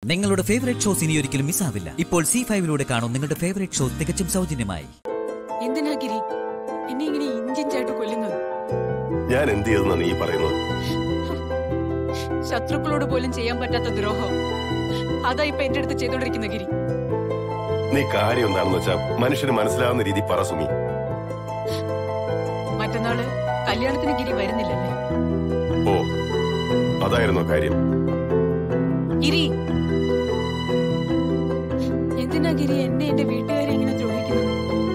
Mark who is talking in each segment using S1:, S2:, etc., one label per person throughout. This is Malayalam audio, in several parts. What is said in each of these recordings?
S1: നിങ്ങളുടെ ഫേവറേറ്റ് ഷോസ് ഇനി ഒരിക്കലും മിസ്സാവില്ല ഇപ്പോൾ സി ഫൈവിലൂടെ കാണും നിങ്ങളുടെ ഫേവറേറ്റ് ഷോ തികച്ചും സൗജന്യമായി
S2: എന്തിനാ ഗിരി എന്നെ ഇങ്ങനെ ഇഞ്ചിഞ്ചായിട്ട് കൊല്ലുന്നത്
S3: ഞാൻ എന്ത് ചെയ്തെന്നാ നീ പറയുന്നത്
S2: ശത്രുക്കളോട് പോലും ചെയ്യാൻ പറ്റാത്ത ദ്രോഹം അതാ ഇപ്പൊ എന്റെ അടുത്ത് ചെയ്തോണ്ടിരിക്കുന്ന ഗിരി
S3: നീ കാര്യം എന്താണെന്ന് വെച്ചാ മനുഷ്യന് മനസ്സിലാവുന്ന രീതി പറ സുമി
S2: മറ്റന്നാള് കല്യാണത്തിന് ഗിരി വരുന്നില്ലല്ലേ
S3: ഓ അതായിരുന്നോ കാര്യം
S2: ഗിരി എന്തിനാ ഗിരി എന്നെ എന്റെ വീട്ടുകാരെ ഇങ്ങനെ ദ്രോഹിക്കുന്നത്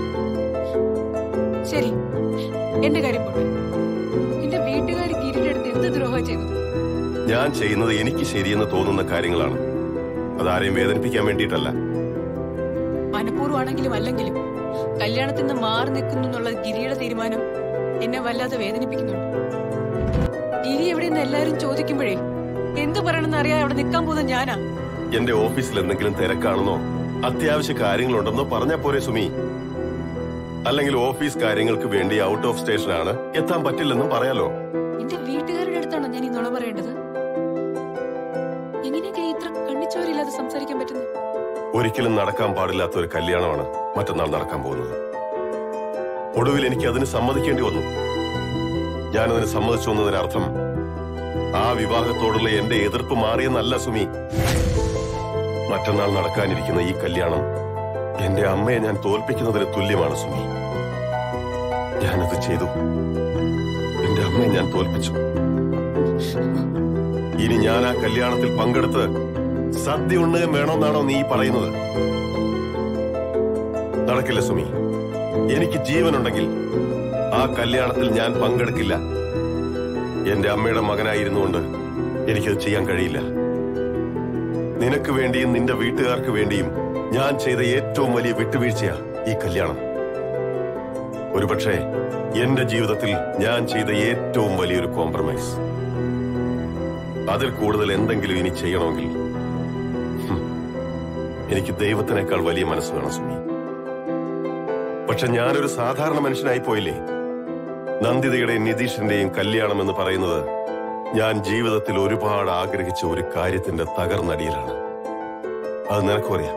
S2: ശരി എന്റെ കാര്യം പോട്ടെ എന്റെ വീട്ടുകാർ ഗിരിയുടെ അടുത്ത് എന്ത് ദ്രോഹം ചെയ്തു
S3: ഞാൻ ചെയ്യുന്നത് എനിക്ക് ശരിയെന്ന് തോന്നുന്ന കാര്യങ്ങളാണ് അതാരെയും വേദനിപ്പിക്കാൻ വേണ്ടിയിട്ടല്ല
S2: മനഃപൂർവ്വമാണെങ്കിലും അല്ലെങ്കിലും കല്യാണത്തിൽ നിന്ന് മാറി നിൽക്കുന്നു എന്നുള്ള ഗിരിയുടെ തീരുമാനം എന്നെ വല്ലാതെ വേദനിപ്പിക്കുന്നുണ്ട് ഗിരി എവിടെയെന്ന് എല്ലാരും ചോദിക്കുമ്പോഴേ എന്തു പറയണമെന്ന് അറിയാതെ അവിടെ നിൽക്കാൻ പോകുന്ന ഞാനാ
S3: എന്റെ ഓഫീസിൽ എന്തെങ്കിലും തിരക്കാണെന്നോ അത്യാവശ്യ കാര്യങ്ങളുണ്ടെന്നോ പറഞ്ഞാ പോരെ സുമി അല്ലെങ്കിൽ ഓഫീസ് കാര്യങ്ങൾക്ക് വേണ്ടി ഔട്ട് ഓഫ് സ്റ്റേഷനാണ് എത്താൻ പറ്റില്ലെന്നും പറയാലോ
S2: എന്റെ വീട്ടുകാരുടെ അടുത്താണോ ഞാൻ ഈ നുണ പറയേണ്ടത് എങ്ങനെയൊക്കെ ഇത്ര കണ്ണിച്ചോരില്ലാതെ സംസാരിക്കാൻ പറ്റുന്നത്
S3: ഒരിക്കലും നടക്കാൻ പാടില്ലാത്ത ഒരു കല്യാണമാണ് മറ്റന്നാൾ നടക്കാൻ പോകുന്നത് ഒടുവിൽ എനിക്ക് അതിന് സമ്മതിക്കേണ്ടി വന്നു ഞാനതിന് സമ്മതിച്ചു എന്നതിനർത്ഥം ആ വിവാഹത്തോടുള്ള എന്റെ എതിർപ്പ് മാറിയെന്നല്ല സുമി മറ്റന്നാൾ നടക്കാനിരിക്കുന്ന ഈ കല്യാണം എന്റെ അമ്മയെ ഞാൻ തോൽപ്പിക്കുന്നതിന് തുല്യമാണ് സുമി ഞാനത് ചെയ്തു എന്റെ അമ്മയെ ഞാൻ തോൽപ്പിച്ചു ഇനി ഞാൻ ആ കല്യാണത്തിൽ പങ്കെടുത്ത് സദ്യ ഉണ്ണുകയും വേണമെന്നാണോ നീ പറയുന്നത് നടക്കില്ല സുമി എനിക്ക് ജീവനുണ്ടെങ്കിൽ ആ കല്യാണത്തിൽ ഞാൻ പങ്കെടുക്കില്ല എന്റെ അമ്മയുടെ മകനായിരുന്നുകൊണ്ട് എനിക്കത് ചെയ്യാൻ കഴിയില്ല നിനക്ക് വേണ്ടിയും നിന്റെ വീട്ടുകാർക്ക് വേണ്ടിയും ഞാൻ ചെയ്ത ഏറ്റവും വലിയ വിട്ടുവീഴ്ചയാ ഈ കല്യാണം ഒരുപക്ഷെ എന്റെ ജീവിതത്തിൽ ഞാൻ ചെയ്ത ഏറ്റവും വലിയൊരു കോംപ്രമൈസ് അതിൽ കൂടുതൽ എന്തെങ്കിലും ഇനി ചെയ്യണമെങ്കിൽ ഹും, എനിക്ക് ദൈവത്തിനേക്കാൾ വലിയ മനസ്സ് വേണം സുമി പക്ഷെ ഞാനൊരു സാധാരണ മനുഷ്യനായി പോയില്ലേ നന്ദിതയുടെയും നിതീഷിന്റെയും കല്യാണം എന്ന് പറയുന്നത് ഞാൻ ജീവിതത്തിൽ ഒരുപാട് ആഗ്രഹിച്ച ഒരു കാര്യത്തിന്റെ തകർന്നടിയിലാണ് അത് നിനക്കും അറിയാം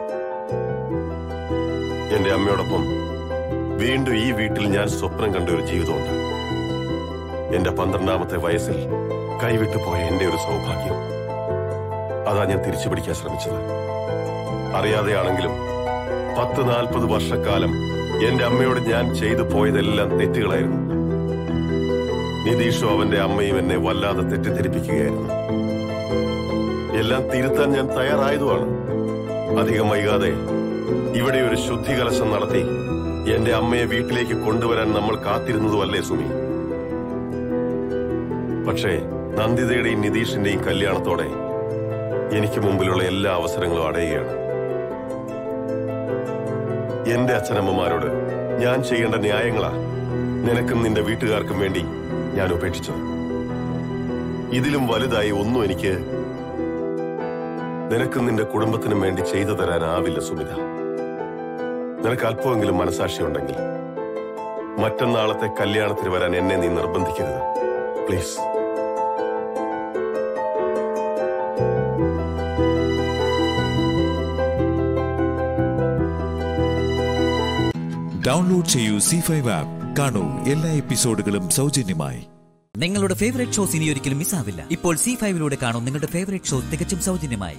S3: എന്റെ അമ്മയോടൊപ്പം വീണ്ടും ഈ വീട്ടിൽ ഞാൻ സ്വപ്നം കണ്ട ഒരു ജീവിതമുണ്ട് എന്റെ പന്ത്രണ്ടാമത്തെ വയസ്സിൽ കൈവിട്ടു പോയ എന്റെ ഒരു സൗഭാഗ്യം അതാ ഞാൻ തിരിച്ചു പിടിക്കാൻ ശ്രമിച്ചത് അറിയാതെയാണെങ്കിലും പത്ത് നാൽപ്പത് വർഷക്കാലം എന്റെ അമ്മയോട് ഞാൻ ചെയ്തു പോയതെല്ലാം തെറ്റുകളായിരുന്നു നിതീഷും അവന്റെ അമ്മയും എന്നെ വല്ലാതെ തെറ്റിദ്ധരിപ്പിക്കുകയായിരുന്നു എല്ലാം തിരുത്താൻ ഞാൻ തയ്യാറായതുമാണ് അധികം വൈകാതെ ഇവിടെ ഒരു ശുദ്ധി കലശം നടത്തി എന്റെ അമ്മയെ വീട്ടിലേക്ക് കൊണ്ടുവരാൻ നമ്മൾ കാത്തിരുന്നതുമല്ലേ സുമി പക്ഷേ നന്ദിതയുടെയും നിതീഷിന്റെയും കല്യാണത്തോടെ എനിക്ക് മുമ്പിലുള്ള എല്ലാ അവസരങ്ങളും അടയുകയാണ് എന്റെ അച്ഛനമ്മമാരോട് ഞാൻ ചെയ്യേണ്ട ന്യായങ്ങളാ നിനക്കും നിന്റെ വീട്ടുകാർക്കും വേണ്ടി ഞാൻ ഉപേക്ഷിച്ചത് ഇതിലും വലുതായി ഒന്നും എനിക്ക് നിനക്കും നിന്റെ കുടുംബത്തിനും വേണ്ടി ചെയ്തു തരാനാവില്ല സുമിത നിനക്ക് അല്പമെങ്കിലും മനസാക്ഷി ഉണ്ടെങ്കിൽ മറ്റന്നാളത്തെ കല്യാണത്തിന് വരാൻ എന്നെ നീ നിർബന്ധിക്കരുത് പ്ലീസ്
S4: ഡൗൺലോഡ് ചെയ്യൂ സി ഫൈവ് ആപ്പ് കാണൂ എല്ലാ എപ്പിസോഡുകളും സൗജന്യമായി
S1: നിങ്ങളുടെ ഫേവറേറ്റ് ഷോസ് ഇനി ഒരിക്കലും മിസ്സാവില്ല ഇപ്പോൾ സി ഫൈവിലൂടെ കാണും നിങ്ങളുടെ ഫേവറേറ്റ് ഷോ തികച്ചും സൗജന്യമായി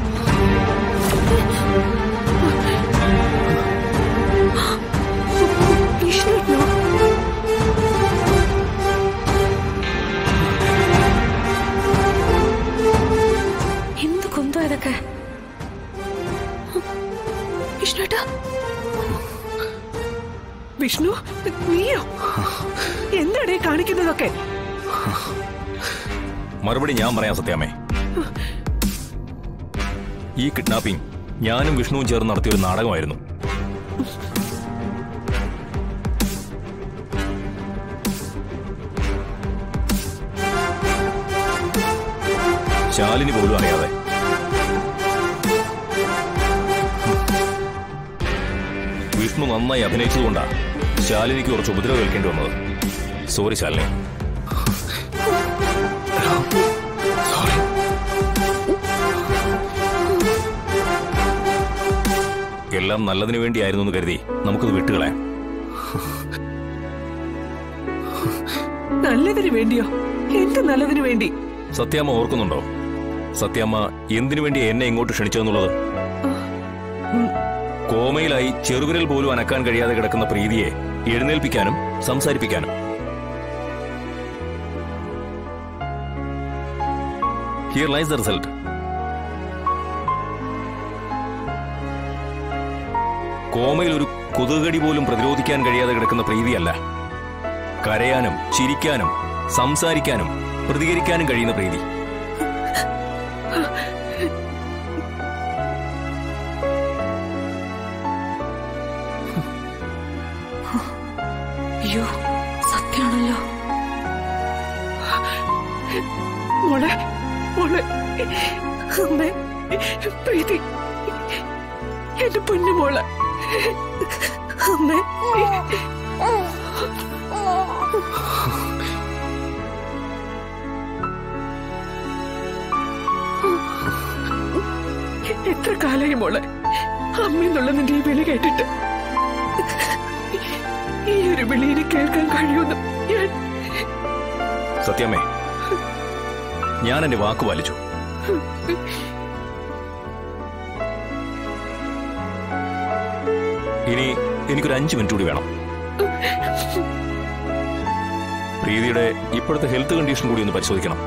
S5: എന്ത് കുന്തം ഇതൊക്കെ വിഷ്ണുട്ടാ
S6: വിഷ്ണു നീയോ എന്താടേ കാണിക്കുന്നതൊക്കെ
S7: മറുപടി ഞാൻ പറയാം സത്യാമേ ഈ കിഡ്നാപ്പിംഗ് ഞാനും വിഷ്ണുവും ചേർന്ന് നടത്തിയൊരു നാടകമായിരുന്നു ശാലിനി പോലും അറിയാതെ വിഷ്ണു നന്നായി അഭിനയിച്ചതുകൊണ്ടാ ശാലിനിക്ക് കുറച്ച് ഉപദ്രവം ഏൽക്കേണ്ടി വന്നത് സോറി ശാലിനി
S6: സോറി
S7: എല്ലാം നല്ലതിനു വേണ്ടിയായിരുന്നു എന്ന് കരുതി നമുക്കത് വിട്ടുകളയാം
S6: നല്ലതിന് വേണ്ടിയോ എന്ത് നല്ലതിന് വേണ്ടി
S7: സത്യാമ്മ ഓർക്കുന്നുണ്ടോ സത്യാമ്മ എന്തിനു വേണ്ടി എന്നെ ഇങ്ങോട്ട് ക്ഷണിച്ചതെന്നുള്ളത് കോമയിലായി ചെറുവിരൽ പോലും അനക്കാൻ കഴിയാതെ കിടക്കുന്ന പ്രീതിയെ എഴുന്നേൽപ്പിക്കാനും സംസാരിപ്പിക്കാനും ഹിയർ ലൈസ് ദ റിസൾട്ട് കോമയിൽ ഒരു കൊതുകടി പോലും പ്രതിരോധിക്കാൻ കഴിയാതെ കിടക്കുന്ന പ്രീതിയല്ല കരയാനും ചിരിക്കാനും സംസാരിക്കാനും പ്രതികരിക്കാനും കഴിയുന്ന പ്രീതി
S5: അയ്യോ സത്യാണല്ലോ
S6: മോളെ മോളെ അമ്മേ പ്രീതി എന്റെ പൊന്നു മോളെ അമ്മേ എത്ര കാലായി മോളെ അമ്മയെന്നുള്ള നിന്റെ ഈ വിളി കേട്ടിട്ട് ഈ ഒരു വിളിയിന് കേൾക്കാൻ കഴിയുമെന്ന് ഞാൻ
S7: സത്യമേ ഞാൻ എന്റെ വാക്ക് പാലിച്ചു ഇനി എനിക്കൊരു അഞ്ചു മിനിറ്റ് കൂടി വേണം പ്രീതിയുടെ ഇപ്പോഴത്തെ ഹെൽത്ത് കണ്ടീഷൻ കൂടി ഒന്ന് പരിശോധിക്കണം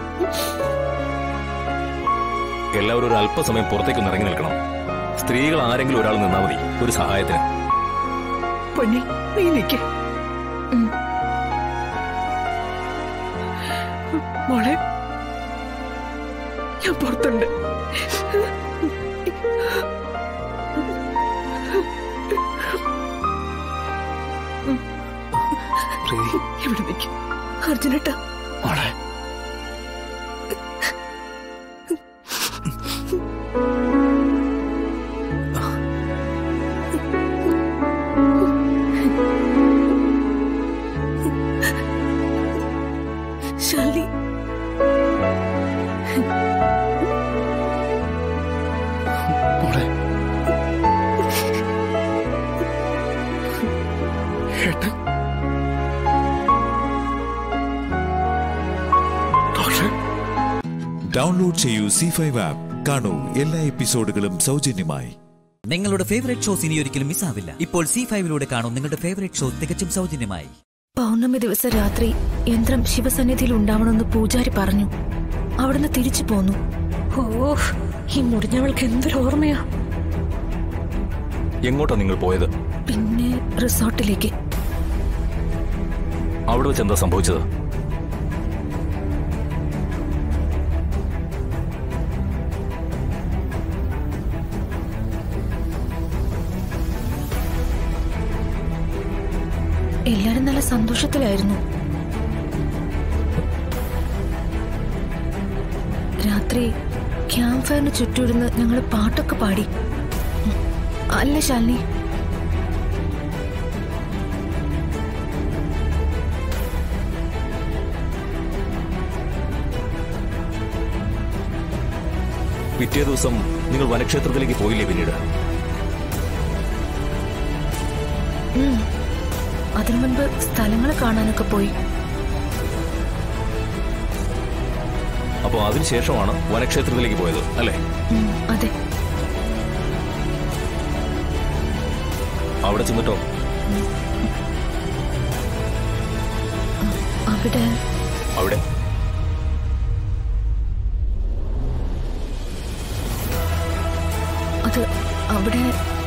S7: എല്ലാവരും ഒരു അല്പസമയം പുറത്തേക്കൊന്ന് ഇറങ്ങി നിൽക്കണം സ്ത്രീകൾ ആരെങ്കിലും ഒരാൾ നിന്നാൽ മതി ഒരു സഹായത്തിന്
S6: പൊന്നി നീ നിക്ക് മോളെ ഞാൻ പുറത്തുണ്ട് ഇവിടെ നിക്ക്
S5: അർജുനേട്ടാ ശാലിനി
S4: ഡൗൺലോഡ് ചെയ്യൂ സി ഫൈവ് ആപ്പ് കാണൂ എല്ലാ എപ്പിസോഡുകളും സൗജന്യമായി
S1: നിങ്ങളുടെ ഫേവറേറ്റ് ഷോസ് ഇനി ഒരിക്കലും മിസ്സാവില്ല ഇപ്പോൾ സി ഫൈവിലൂടെ കാണൂ നിങ്ങളുടെ ഫേവറേറ്റ് ഷോ തികച്ചും സൗജന്യമായി
S5: പൗർണമി ദിവസം രാത്രി യന്ത്രം ശിവസന്നിധിയിൽ ഉണ്ടാവണമെന്ന് പൂജാരി പറഞ്ഞു അവിടുന്ന് തിരിച്ചു പോന്നു ഓ ഈ മുടിഞ്ഞവൾക്ക് എന്തൊരു ഓർമ്മയാ
S7: എങ്ങോട്ടാ നിങ്ങൾ പോയത്
S5: പിന്നെ റിസോർട്ടിലേക്ക്
S7: അവിടെ വെച്ച് എന്താ സംഭവിച്ചത്
S5: എല്ലാരും നല്ല സന്തോഷത്തിലായിരുന്നു രാത്രി ക്യാമ്പ് ഫയറിന് ചുറ്റുമിരുന്ന് ഞങ്ങൾ പാട്ടൊക്കെ പാടി ഉം. അല്ല ശാലിനി
S7: പിറ്റേ ദിവസം നിങ്ങൾ വനക്ഷേത്രത്തിലേക്ക് പോയില്ലേ പിന്നീട്
S5: ഉം. അതിനു മുൻപ് സ്ഥലങ്ങൾ കാണാനൊക്കെ പോയി
S7: അപ്പോൾ അതിനുശേഷമാണ് വനക്ഷേത്രത്തിലേക്ക് പോയത് അല്ലേ
S5: ഉം, അതെ
S7: അവിടെ ചെന്നിട്ടോ
S5: അവിടെ
S7: അവിടെ
S5: അത് അവിടെ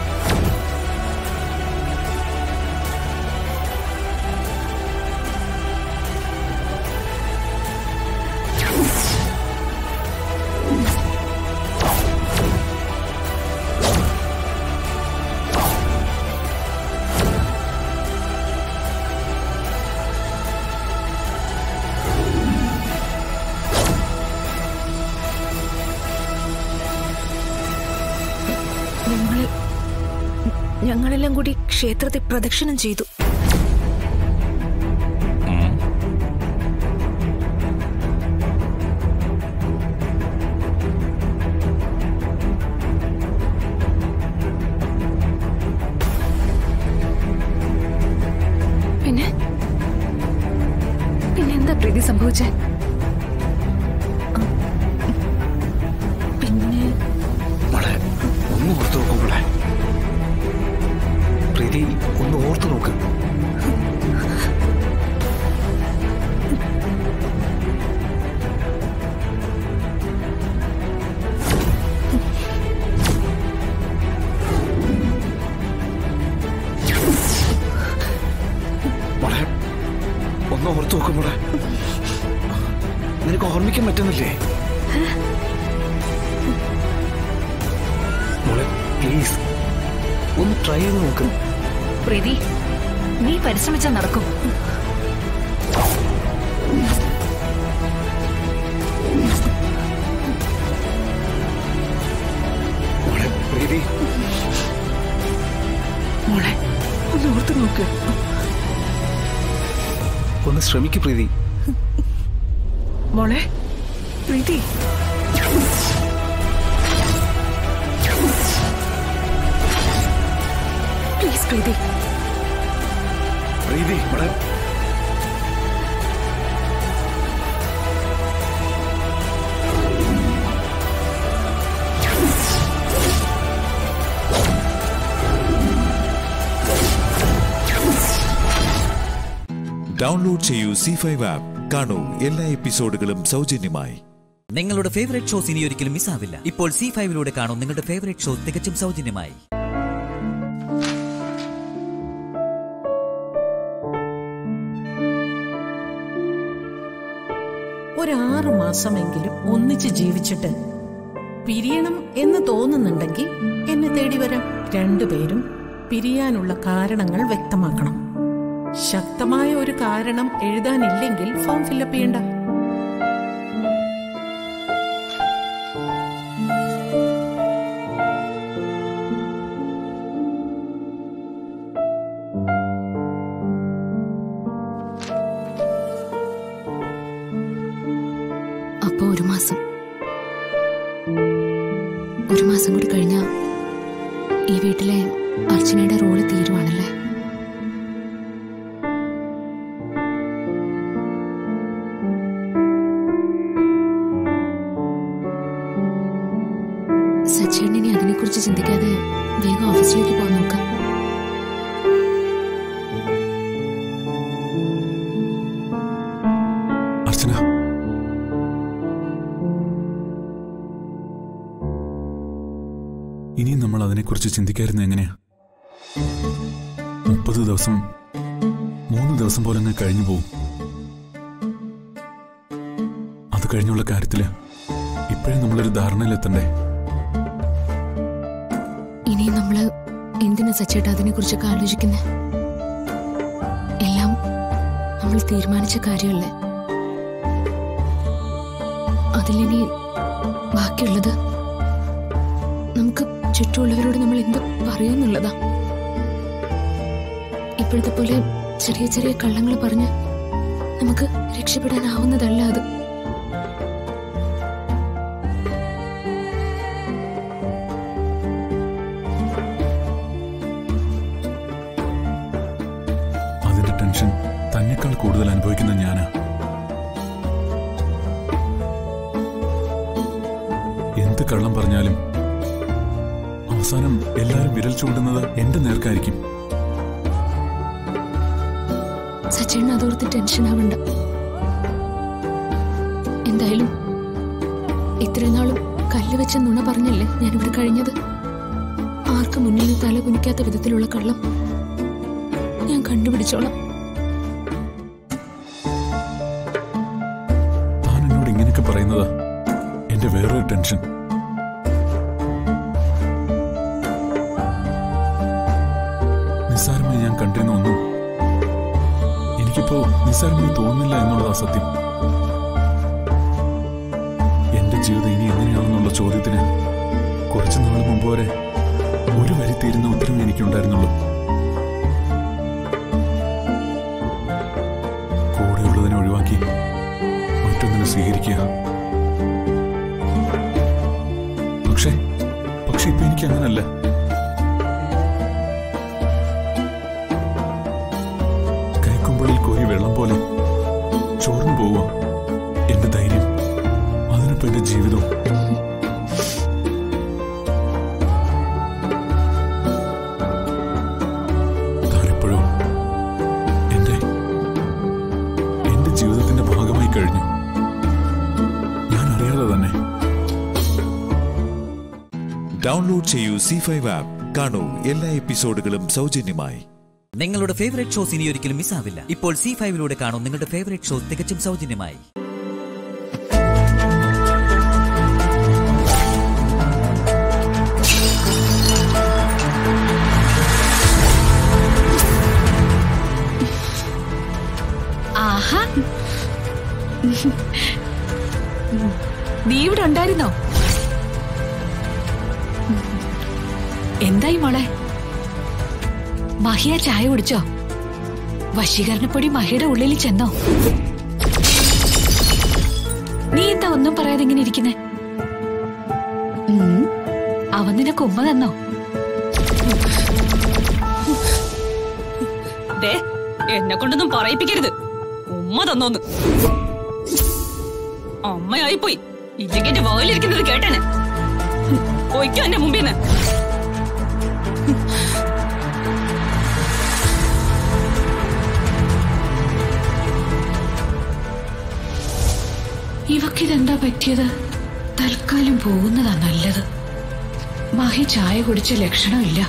S5: ഞങ്ങൾ ഞങ്ങളെല്ലാം കൂടി ക്ഷേത്രത്തെ പ്രദക്ഷിണം ചെയ്തു
S7: ഉം.
S6: പ്രീതി സംഭവിച്ചേ
S5: പിന്നെ
S8: മോളെ ഒന്ന് ഓർത്തു നോക്കും മോളെ പ്രീതി ഒന്ന് ഓർത്തു നോക്ക് മോളെ ഒന്ന് ഓർത്തു നോക്കും മോളെ നിനക്ക് ഓർമ്മിക്കാൻ പറ്റുന്നില്ലേ മോളെ പ്ലീസ് ഒന്ന് ട്രൈ ചെയ്ത് നോക്ക്
S5: പ്രീതി നീ പരിശ്രമിച്ചാൽ നടക്കും
S8: മോളെ പ്രീതി
S6: മോളെ ഒന്ന് ഓർത്തു നോക്ക്
S8: ഒന്ന് ശ്രമിക്ക് പ്രീതി
S6: മോളെ പ്രീതി പ്ലീസ് പ്രീതി
S8: പ്രീതി മോളെ
S4: ഡൗൺലോഡ് ചെയ്യൂ സി ഫൈവ് ആപ്പ് കാണൂ എല്ലാ എപ്പിസോഡുകളും സൗജന്യമായി
S1: നിങ്ങളുടെ ഫേവറേറ്റ് ഷോസ് ഇനി ഒരിക്കലും മിസ്സാവില്ല ഇപ്പോൾ സി ഫൈവിലൂടെ കാണും നിങ്ങളുടെ ഫേവറേറ്റ് ഷോ തികച്ചും സൗജന്യമായി
S9: ഒരാറു മാസമെങ്കിലും ഒന്നിച്ച് ജീവിച്ചിട്ട് പിരിയണം എന്ന് തോന്നുന്നുണ്ടെങ്കിൽ എന്നെ തേടി വരാം രണ്ടുപേരും പിരിയാനുള്ള കാരണങ്ങൾ വ്യക്തമാക്കണം ശക്തമായ ഒരു കാരണം എഴുതാനില്ലെങ്കിൽ ഫോം ഫില്ലപ്പ് ചെയ്യണ്ട
S5: അപ്പൊ ഒരു മാസം ഒരു മാസം കൂടി കഴിഞ്ഞാ ഈ വീട്ടിലെ അർച്ചനയുടെ റോള് തീരുവാണല്ലേ സച്ചേട്ടനെ അതിനെക്കുറിച്ച് ചിന്തിക്കാതെ വേഗം ഓഫീസിലേക്ക് പോകാൻ നോക്കാം
S10: അർച്ചന ഇനിയും നമ്മൾ അതിനെക്കുറിച്ച് ചിന്തിക്കായിരുന്നു എങ്ങനെയാ മുപ്പത് ദിവസം മൂന്ന് ദിവസം പോലെ അങ്ങ് കഴിഞ്ഞു പോവും അത് കഴിഞ്ഞുള്ള കാര്യത്തില് ഇപ്പോഴേ നമ്മളൊരു ധാരണയിലെത്തണ്ടേ
S5: ഇനിയും നമ്മള് എന്തിനാ സച്ചേട്ടാ അതിനെ കുറിച്ചൊക്കെ ആലോചിക്കുന്നേ എല്ലാം നമ്മൾ തീരുമാനിച്ച കാര്യമല്ലേ അതിലിനി ബാക്കിയുള്ളത് നമുക്ക് ചുറ്റുമുള്ളവരോട് നമ്മൾ എന്ത് പറയുമെന്നുള്ളതാ ഇപ്പോഴത്തെ പോലെ ചെറിയ ചെറിയ കള്ളങ്ങൾ പറഞ്ഞ് നമുക്ക് രക്ഷപ്പെടാനാവുന്നതല്ല അത്
S10: അതിന്റെ ടെൻഷൻ തന്നെക്കാൾ കൂടുതൽ അനുഭവിക്കുന്ന ഞാനാ എന്ത് കള്ളം പറഞ്ഞാലും അവസാനം എല്ലാരും വിരൽ ചൂണ്ടുന്നത് എന്റെ നേർക്കായിരിക്കും
S5: സച്ചേട്ടൻ അതോർത്ത് ടെൻഷൻ ആവണ്ട എന്തായാലും ഇത്രയും നാളും കല്ല് വെച്ച നുണ പറഞ്ഞല്ലേ ഞാനിവിടെ കഴിഞ്ഞത് ആർക്കും മുന്നിൽ തല കുനിക്കാത്ത വിധത്തിലുള്ള കള്ളം ഞാൻ കണ്ടുപിടിച്ചോളാം
S10: താൻ എന്നോട് ഇങ്ങനെയൊക്കെ പറയുന്നതാ എന്റെ വേറൊരു ടെൻഷൻ നിസ്സാരമായി ഞാൻ കണ്ടിരുന്ന ഒന്നും എനിക്കിപ്പോ നിസ്സാരമായി തോന്നുന്നില്ല എന്നുള്ളതാ സത്യം എന്റെ ജീവിതം ഇനി എങ്ങനെയാണെന്നുള്ള ചോദ്യത്തിന് കുറച്ചു നാൾ മുമ്പ് വരെ ഒരു വരി തീരുന്ന ഉത്തരം എനിക്കുണ്ടായിരുന്നുള്ളൂ കൂടെയുള്ളതിനെ ഒഴിവാക്കി മറ്റൊന്നിനെ സ്വീകരിക്കുക പക്ഷേ പക്ഷെ ഇപ്പൊ എനിക്ക് അങ്ങനല്ല കൈക്കുമ്പിളിൽ കോരി വെള്ളം പോലെ ചോർന്നു പോവുക എന്റെ ധൈര്യം അതിനൊപ്പം എന്റെ ജീവിതം താനിപ്പോഴും എന്റെ എന്റെ ജീവിതത്തിന്റെ ഭാഗമായി കഴിഞ്ഞു ഞാൻ അറിയാതെ തന്നെ
S4: ഡൗൺലോഡ് ചെയ്യൂ സി ഫൈവ് ആപ്പ് കാണൂ എല്ലാ എപ്പിസോഡുകളും സൗജന്യമായി
S1: നിങ്ങളുടെ ഫേവറേറ്റ് ഷോസ് ഇനി ഒരിക്കലും മിസ്സാവില്ല ഇപ്പോൾ സി ഫൈവിലൂടെ കാണും നിങ്ങളുടെ ഫേവറേറ്റ് ഷോ തികച്ചും സൗജന്യമായി
S5: ആഹാ നീ ഇവിടെ ഉണ്ടായിരുന്നോ എന്തായി മോളെ മഹിയ ചായ കുടിച്ചോ വശീകരണപ്പൊടി മഹിയുടെ ഉള്ളിൽ ചെന്നോ നീ എന്താ ഒന്നും പറയാതെ ഇങ്ങനെ ഇരിക്കുന്നെ ഉം, അവൻ നിനക്ക് ഉമ്മ തന്നോ
S2: ദേ എന്നെ കൊണ്ടൊന്നും പറയിപ്പിക്കരുത് ഉമ്മ തന്നോന്ന് അമ്മയായി പോയി ഇല്ലെങ്കിൽ എന്റെ വകയിലിരിക്കുന്നത് കേട്ടേനെ പോയിക്കോ എന്റെ മുമ്പിൽ നിന്ന്
S5: ഇവക്കിതെന്താ പറ്റിയത് തൽക്കാലം പോകുന്നതാ നല്ലത് മഹി ചായ കുടിച്ച ലക്ഷണമില്ല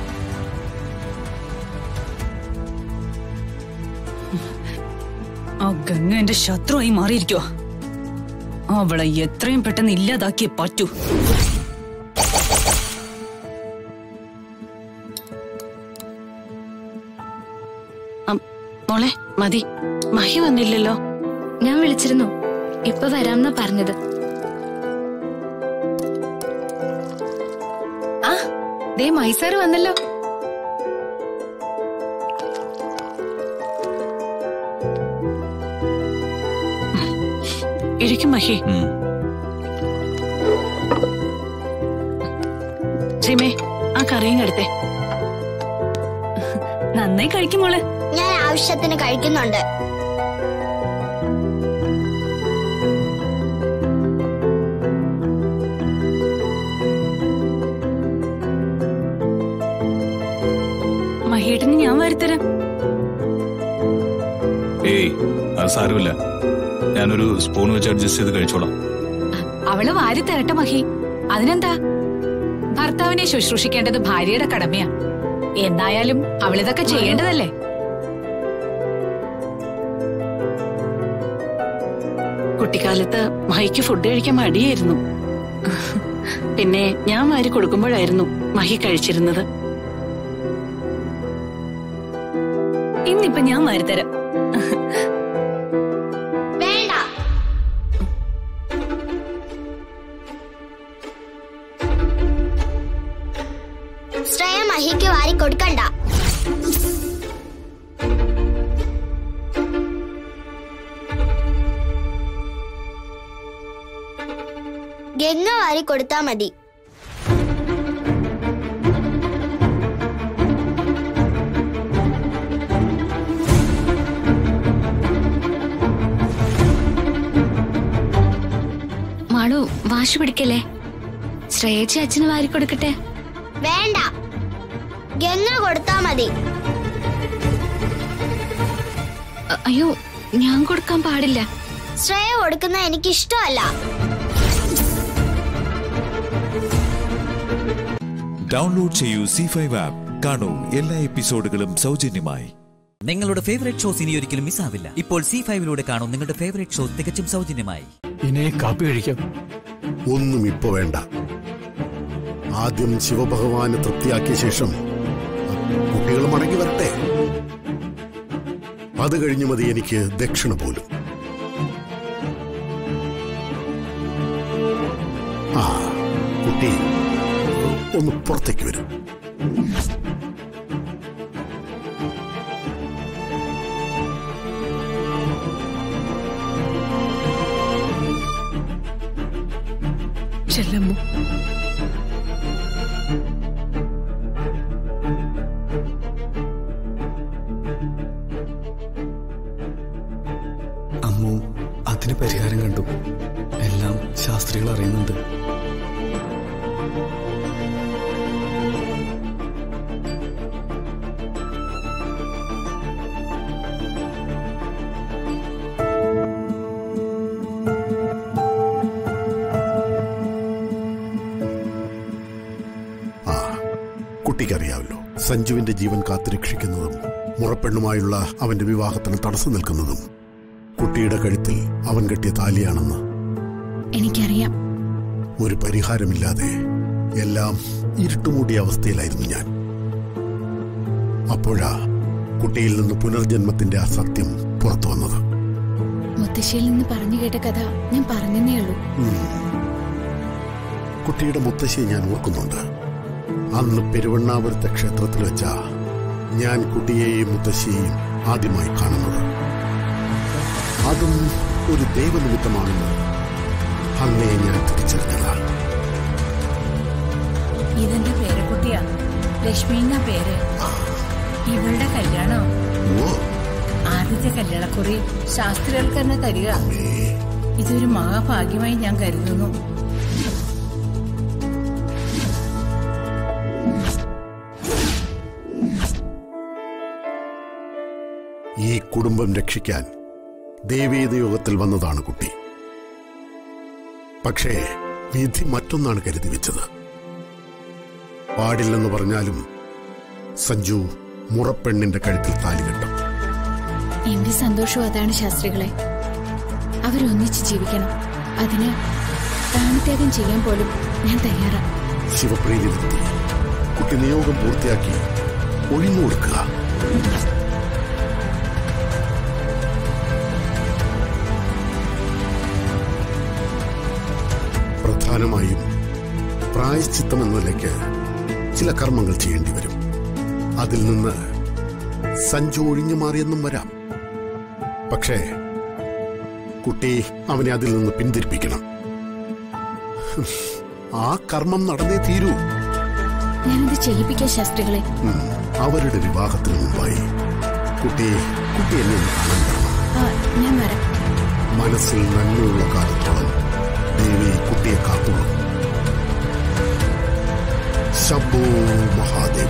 S2: ആ ഗംഗ എന്റെ ശത്രുവായി മാറിയിരിക്കുവാ അവളെ എത്രയും പെട്ടെന്ന് ഇല്ലാതാക്കിയേ പറ്റൂ
S11: മോളെ മതി മഹി വന്നില്ലല്ലോ
S12: ഞാൻ വിളിച്ചിരുന്നു ഇപ്പൊ വരാമെന്നാ പറഞ്ഞത്
S11: ആ ദേ മൈസാർ വന്നല്ലോ
S9: ഇരിക്കും മഹി സീമേ ആ കറിയും എടുത്തേ
S2: നന്നായി കഴിക്കും മോളെ
S13: ഞാൻ ആവശ്യത്തിന് കഴിക്കുന്നുണ്ട്
S2: മഹിയേട്ടന് ഞാൻ വരുത്തരാം
S10: ഏയ് അത് സാരമില്ല ഞാനൊരു സ്പൂൺ വെച്ച് അഡ്ജസ്റ്റ് ചെയ്ത് കഴിച്ചോളാം
S5: അവള് വാരി തരട്ടെ മഹി അതിനെന്താ ഭർത്താവിനെ ശുശ്രൂഷിക്കേണ്ടത് ഭാര്യയുടെ കടമയാ എന്നായാലും അവളിതൊക്കെ ചെയ്യേണ്ടതല്ലേ
S9: കുട്ടിക്കാലത്ത് മഹിക്ക് ഫുഡ് കഴിക്കാൻ മടിയായിരുന്നു പിന്നെ ഞാൻ വാരി കൊടുക്കുമ്പോഴായിരുന്നു മഹി കഴിച്ചിരുന്നത്
S2: ഇന്നിപ്പൊ ഞാൻ വരുത്തരാം
S13: വേണ്ട ശ്രേയ മഹിക്ക് വാരി കൊടുക്കണ്ട ഗംഗ വാരി കൊടുത്താ മതി
S12: മാളു വാശി പിടിക്കല്ലേ ശ്രേയച്ചി അച്ഛന് വാരി കൊടുക്കട്ടെ
S13: വേണ്ട ഗംഗ കൊടുത്താ മതി
S12: അ- അയ്യോ ഞാൻ കൊടുക്കാൻ പാടില്ല
S13: ശ്രേയ കൊടുക്കുന്ന എനിക്ക് ഇഷ്ടമല്ല
S4: ഡൗൺലോഡ് ചെയ്യൂ സി ഫൈവ് ആപ്പ് കാണൂ എല്ലാ എപ്പിസോഡുകളും സൗജന്യമായി
S1: നിങ്ങളുടെ ഫേവറേറ്റ് ഷോസ് ഇനി ഒരിക്കലും മിസ്സാവില്ല ഇപ്പോൾ സി ഫൈവിലൂടെ കാണും നിങ്ങളുടെ ഫേവറേറ്റ് ഷോ തികച്ചും സൗജന്യമായി
S8: ഇനി കാപ്പി കഴിക്കാം
S14: ഒന്നും ഇപ്പൊ വേണ്ട ആദ്യം ശിവഭഗവാനെ തൃപ്തിയാക്കിയ ശേഷം കുട്ടികൾ മടങ്ങി വരട്ടെ അത് കഴിഞ്ഞു മതി എനിക്ക് ദക്ഷിണ പോലും ആ കുട്ടി ഒന്ന് പുറത്തേക്ക് വരും
S6: ചെല്ലമ്മു
S8: അമ്മു
S10: ശാസ്ത്രികൾ അറിയുന്നുണ്ട്
S14: ആ കുട്ടിക്കറിയാമല്ലോ സഞ്ജുവിന്റെ ജീവൻ കാത്തുരക്ഷിക്കുന്നതും മുറപ്പെണ്ണുമായുള്ള അവന്റെ വിവാഹത്തിന് തടസ്സം നിൽക്കുന്നതും കുട്ടിയുടെ കഴുത്തിൽ അവൻ കെട്ടിയ താലിയാണെന്ന്
S5: എനിക്കറിയാം
S14: ഒരു പരിഹാരമില്ലാതെ എല്ലാം ഇരുട്ടുമൂടിയ അവസ്ഥയിലായിരുന്നു ഞാൻ അപ്പോഴാ കുട്ടിയിൽ നിന്ന് പുനർജന്മത്തിന്റെ ആ സത്യം പുറത്തു വന്നത്
S5: മുത്തശ്ശിയിൽ നിന്ന് പറഞ്ഞു കേട്ട കഥ ഞാൻ പറഞ്ഞതേ ഉള്ളൂ
S14: ഉം. കുട്ടിയുടെ മുത്തശ്ശിയെ ഞാൻ ഓർക്കുന്നുണ്ട് അന്ന് പെരുവണ്ണാപുരത്തെ ക്ഷേത്രത്തിൽ വെച്ച ഞാൻ കുട്ടിയെയും മുത്തശ്ശിയെയും ആദ്യമായി കാണുന്നത് അതും ഒരു ദൈവനിമിത്തമാണെന്ന് അന്നേ ഞാൻ തിരിച്ചറിഞ്ഞതാണ്
S15: ഇതെന്റെ പേരക്കുട്ടിയാ ലക്ഷ്മി എന്നാ പേര് ഇവളുടെ കല്യാണം
S14: ഓ
S15: ആദ്യത്തെ കല്യാണക്കുറി ശാസ്ത്രികൾക്ക് തന്നെ തരിക ഇതൊരു മഹാഭാഗ്യമായി ഞാൻ കരുതുന്നു
S14: ഈ കുടുംബം രക്ഷിക്കാൻ ദേവീതയോഗത്തിൽ വന്നതാണ് കുട്ടി പക്ഷേ വിധി മറ്റൊന്നാണ് കരുതി വെച്ചത് പാടില്ലെന്ന് പറഞ്ഞാലും സഞ്ജു മുറപ്പെണ്ണിന്റെ കഴുത്തിൽ താലി കെട്ടും
S5: എന്റെ സന്തോഷവും അതാണ് ശാസ്ത്രികളെ അവരൊന്നിച്ച് ജീവിക്കണം അതിന് പ്രാണത്യാഗം ചെയ്യാൻ പോലും ഞാൻ തയ്യാറാണ്
S14: ശിവപ്രീതി വരുത്തി കുട്ടി നിയോഗം പൂർത്തിയാക്കി ഒഴിഞ്ഞു കൊടുക്കുക പ്രധാനമായും പ്രായശ്ചിത്തം എന്ന നിലയ്ക്ക് ചില കർമ്മങ്ങൾ ചെയ്യേണ്ടി വരും അതിൽ നിന്ന് സഞ്ജു ഒഴിഞ്ഞു മാറിയെന്നും വരാം പക്ഷേ കുട്ടി അവനെ അതിൽ നിന്ന് പിന്തിരിപ്പിക്കണം ആ കർമ്മം നടന്നേ തീരൂ
S5: ഞാനത് ചെയ്യിപ്പിക്കാം ശാസ്ത്രികളെ
S14: ഉം. അവരുടെ വിവാഹത്തിന് മുമ്പായി കുട്ടി കുട്ടി എന്നെ ഒന്ന് കാണാൻ വരണം
S5: ആ ഞാൻ വരാം
S14: മനസ്സിൽ നന്മയുള്ള കാലത്തോളം ദേവി കുട്ടിയെ കാത്തുള്ളൂ ശംഭോ മഹാദേവ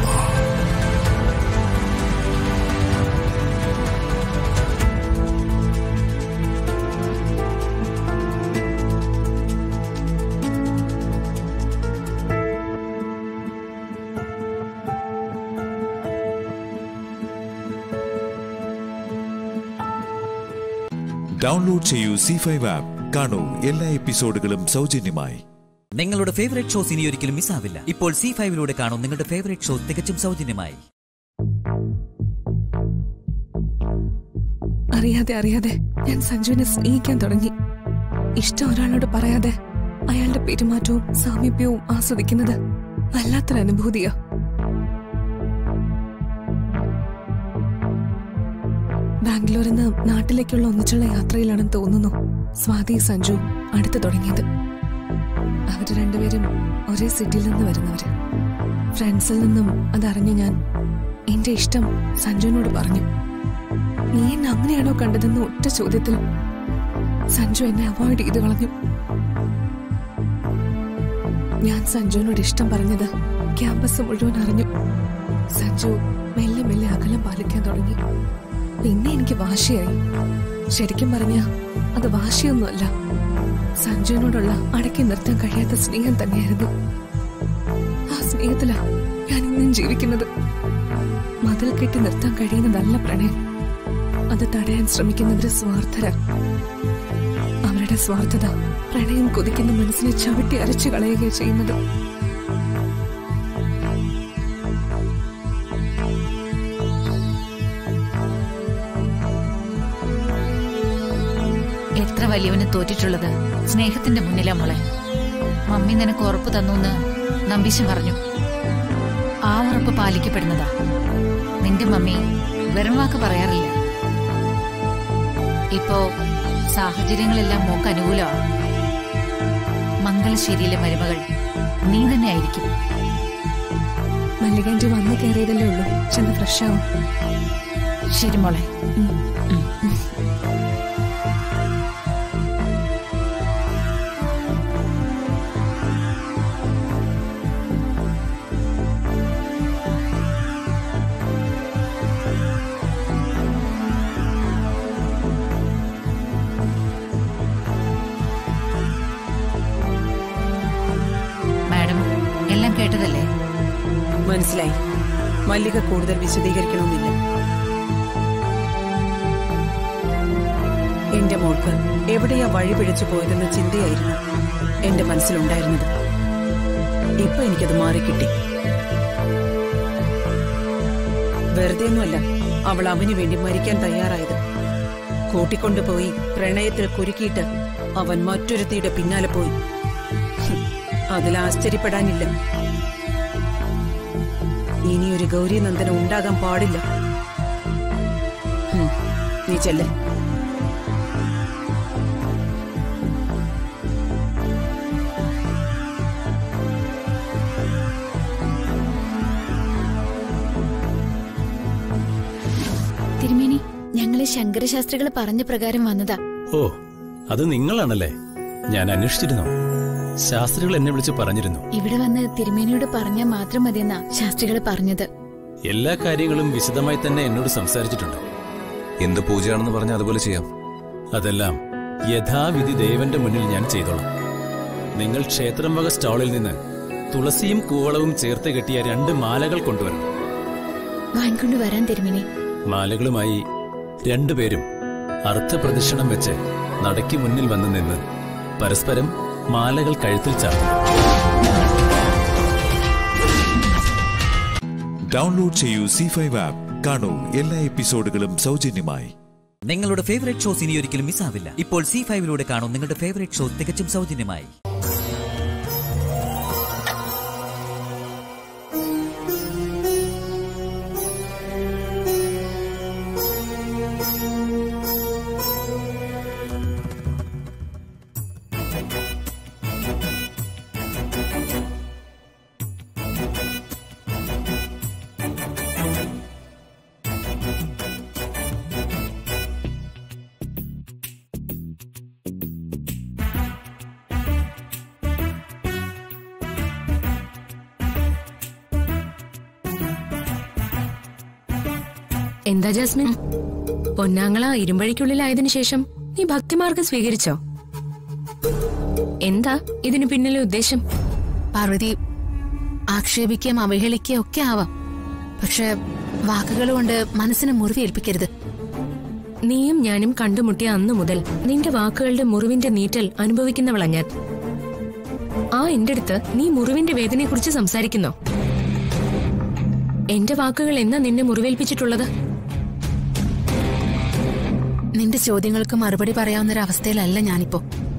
S4: ഡൗൺലോഡ് ചെയ്യൂ സി ഫൈവ് ആപ്പ് കാണൂ എല്ലാ എപ്പിസോഡുകളും സൗജന്യമായി
S1: നിങ്ങളുടെ ഫേവറേറ്റ് ഷോസ് ഇനി ഒരിക്കലും മിസ്സാവില്ല ഇപ്പോൾ സി ഫൈവിലൂടെ കാണും നിങ്ങളുടെ ഫേവറേറ്റ് ഷോ തികച്ചും സൗജന്യമായി
S6: അറിയാതെ അറിയാതെ ഞാൻ സഞ്ജുവിനെ സ്നേഹിക്കാൻ തുടങ്ങി ഇഷ്ടം ഒരാളോട് പറയാതെ അയാളുടെ പെരുമാറ്റവും സാമീപ്യവും ആസ്വദിക്കുന്നത് വല്ലാത്തൊരു അനുഭൂതിയാ ബാംഗ്ലൂരിൽ നിന്ന് നാട്ടിലേക്കുള്ള ഒന്നിച്ചുള്ള യാത്രയിലാണെന്ന് തോന്നുന്നു സ്വാതി സഞ്ജു അടുത്ത് തുടങ്ങിയത് അവര് രണ്ടുപേരും ഒരേ സിറ്റിയിൽ നിന്ന് വരുന്നവര് ഫ്രണ്ട്സിൽ നിന്നും അതറിഞ്ഞ ഞാൻ എന്റെ ഇഷ്ടം സഞ്ജുവിനോട് പറഞ്ഞു നീ എന്നെ അങ്ങനെയാണോ കണ്ടതെന്ന് ഒറ്റ ചോദ്യത്തിൽ സഞ്ജു എന്നെ അവോയ്ഡ് ചെയ്ത് കളഞ്ഞു ഞാൻ സഞ്ജുവിനോട് ഇഷ്ടം പറഞ്ഞത് ക്യാമ്പസ് മുഴുവൻ അറിഞ്ഞു സഞ്ജു മെല്ലെ മെല്ലെ അകലം പാലിക്കാൻ തുടങ്ങി പിന്നെ എനിക്ക് വാശിയായി ശരിക്കും പറഞ്ഞ അത് വാശിയൊന്നുമല്ല സഞ്ജുവിനോടുള്ള അടക്കി നിർത്താൻ കഴിയാത്ത സ്നേഹം തന്നെയായിരുന്നു ആ സ്നേഹത്തിലാ ഞാൻ ഇന്നും ജീവിക്കുന്നത് മതിൽ കെട്ടി നിർത്താൻ കഴിയുന്നതല്ല പ്രണയം അത് തടയാൻ ശ്രമിക്കുന്നവര് സ്വാർത്ഥര അവരുടെ സ്വാർത്ഥത പ്രണയം കൊതിക്കുന്ന മനസ്സിനെ ചവിട്ടി അരച്ചു കളയുകയാണ് ചെയ്യുന്നത്
S15: എത്ര വലിയവന് തോറ്റിട്ടുള്ളത് സ്നേഹത്തിന്റെ മുന്നിലാ മോളെ മമ്മി നിനക്ക് ഉറപ്പ് തന്നു നമ്പീശൻ പറഞ്ഞു ആ ഉറപ്പ് പാലിക്കപ്പെടുന്നതാ നിന്റെ മമ്മി വെറും വാക്ക് പറയാറില്ല ഇപ്പോ സാഹചര്യങ്ങളെല്ലാം മോക്ക് അനുകൂലമാണ് മംഗലശ്ശേരിയിലെ മരുമകൾ നീ തന്നെ ആയിരിക്കും
S6: മല്ലികാന്റി വന്നു കയറിയതല്ലേ ഉള്ളൂ ചെന്ന് ഫ്രഷ് ആവും
S15: ശരി മോളെ പറഞ്ഞതല്ലേ
S16: മനസ്സിലായി മല്ലിക കൂടുതൽ വിശദീകരിക്കണമെന്നില്ല എന്റെ മോൾക്ക് എവിടെയാ വഴി പിഴച്ചു പോയതെന്ന ചിന്തയായിരുന്നു എന്റെ മനസ്സിലുണ്ടായിരുന്നത് ഇപ്പൊ എനിക്കത് മാറിക്കിട്ടി വെറുതെയൊന്നുമല്ല അവൾ അവന് വേണ്ടി മരിക്കാൻ തയ്യാറായത് കൂട്ടിക്കൊണ്ടുപോയി പ്രണയത്തിൽ കുരുക്കിയിട്ട് അവൻ മറ്റൊരുത്തിയുടെ പിന്നാലെ പോയി ഹും, അതിൽ ആശ്ചര്യപ്പെടാനില്ല ഇനിയൊരു ഗൗരി നന്ദനം ഉണ്ടാകാൻ പാടില്ല ഹും, നീ ചെല്ലേ
S12: തിരുമേനി ഞങ്ങള് ശങ്കരശാസ്ത്രികൾ പറഞ്ഞ പ്രകാരം വന്നതാ
S8: ഓ അത് നിങ്ങളാണല്ലേ ഞാൻ അന്വേഷിച്ചിരുന്നു ശാസ്ത്രികൾ എന്നെ വിളിച്ച് പറഞ്ഞിരുന്നു
S12: ഇവിടെ വന്ന് തിരുമേനിയോട് പറഞ്ഞാൽ മാത്രം മതിയെന്നാ ശാസ്ത്രികൾ പറഞ്ഞത്
S8: എല്ലാ കാര്യങ്ങളും വിശദമായി തന്നെ എന്നോട് സംസാരിച്ചിട്ടുണ്ട്
S7: എന്ത് പൂജയാണെന്ന് പറഞ്ഞാൽ അതുപോലെ ചെയ്യാം
S8: അതെല്ലാം യഥാവിധി ദേവന്റെ മുന്നിൽ ഞാൻ ചെയ്തോളാം നിങ്ങൾ ക്ഷേത്രം വക സ്റ്റാളിൽ നിന്ന് തുളസിയും കൂവളവും ചേർത്ത് കെട്ടിയ രണ്ട് മാലകൾ കൊണ്ടുവരണം
S12: വാങ്ങിക്കൊണ്ട് വരാൻ തിരുമേനി
S8: മാലകളുമായി രണ്ടുപേരും അർത്ഥപ്രദക്ഷിണം വെച്ച് നടയ്ക്ക് മുന്നിൽ വന്നു നിന്ന് പരസ്പരം മാലകൾ കഴുത്തിൽ ചാർത്തും
S4: ഡൗൺലോഡ് ചെയ്യൂ സി ഫൈവ് ആപ്പ് കാണൂ എല്ലാ എപ്പിസോഡുകളും സൗജന്യമായി
S1: നിങ്ങളുടെ ഫേവറേറ്റ് ഷോസ് ഇനി ഒരിക്കലും മിസ്സാവില്ല ഇപ്പോൾ സി ഫൈവിലൂടെ കാണും നിങ്ങളുടെ ഫേവറേറ്റ് ഷോ തികച്ചും സൗജന്യമായി
S5: എന്താ ജാസ്മിൻ പൊന്നാങ്ങള ഇരുമ്പഴിക്കുള്ളിലായതിനു ശേഷം നീ ഭക്തിമാർഗം സ്വീകരിച്ചോ എന്താ ഇതിനു പിന്നിലെ ഉദ്ദേശം
S15: പാർവതി ആക്ഷേപിക്കുകയും അവഹേളിക്കുകയും ഒക്കെ ആവാം പക്ഷെ വാക്കുകൾ കൊണ്ട് മനസ്സിനെ മുറിവേൽപ്പിക്കരുത്
S5: നീയും ഞാനും കണ്ടുമുട്ടിയ അന്നു മുതൽ നിന്റെ വാക്കുകളുടെ മുറിവിന്റെ നീറ്റൽ അനുഭവിക്കുന്നവളാ ഞാൻ ആ എന്റെ അടുത്ത് നീ മുറിവിന്റെ വേദനയെക്കുറിച്ച് സംസാരിക്കുന്നോ എന്റെ വാക്കുകൾ എന്നാ നിന്നെ മുറിവേൽപ്പിച്ചിട്ടുള്ളത്
S15: നിന്റെ ചോദ്യങ്ങൾക്ക് മറുപടി പറയാവുന്നൊരവസ്ഥയിലല്ല ഞാനിപ്പോ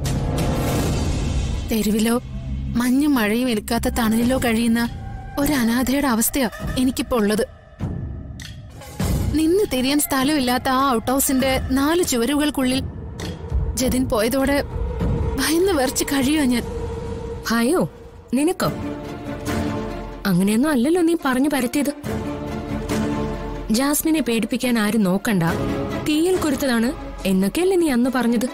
S15: തെരുവിലോ മഞ്ഞും മഴയും ഏൽക്കാത്ത തണലിലോ കഴിയുന്ന ഒരു അനാഥയുടെ അവസ്ഥയാ എനിക്കിപ്പോ ഉള്ളത് നിന്ന് തിരിയാൻ സ്ഥലമില്ലാത്ത ആ ഔട്ട് ഹൗസിന്റെ നാല് ചുവരുകൾക്കുള്ളിൽ ജതിൻ പോയതോടെ ഭയന്ന് വിറച്ച് കഴിയുക ഞാൻ
S5: ഭയോ നിനക്കോ അങ്ങനെയൊന്നും അല്ലല്ലോ നീ പറഞ്ഞു പരത്തിയത് ജാസ്മിനെ പേടിപ്പിക്കാൻ ആരും നോക്കണ്ട തീയിൽ കൊരുത്തതാണ് എന്നൊക്കെയല്ലേ നീ അന്ന് പറഞ്ഞത്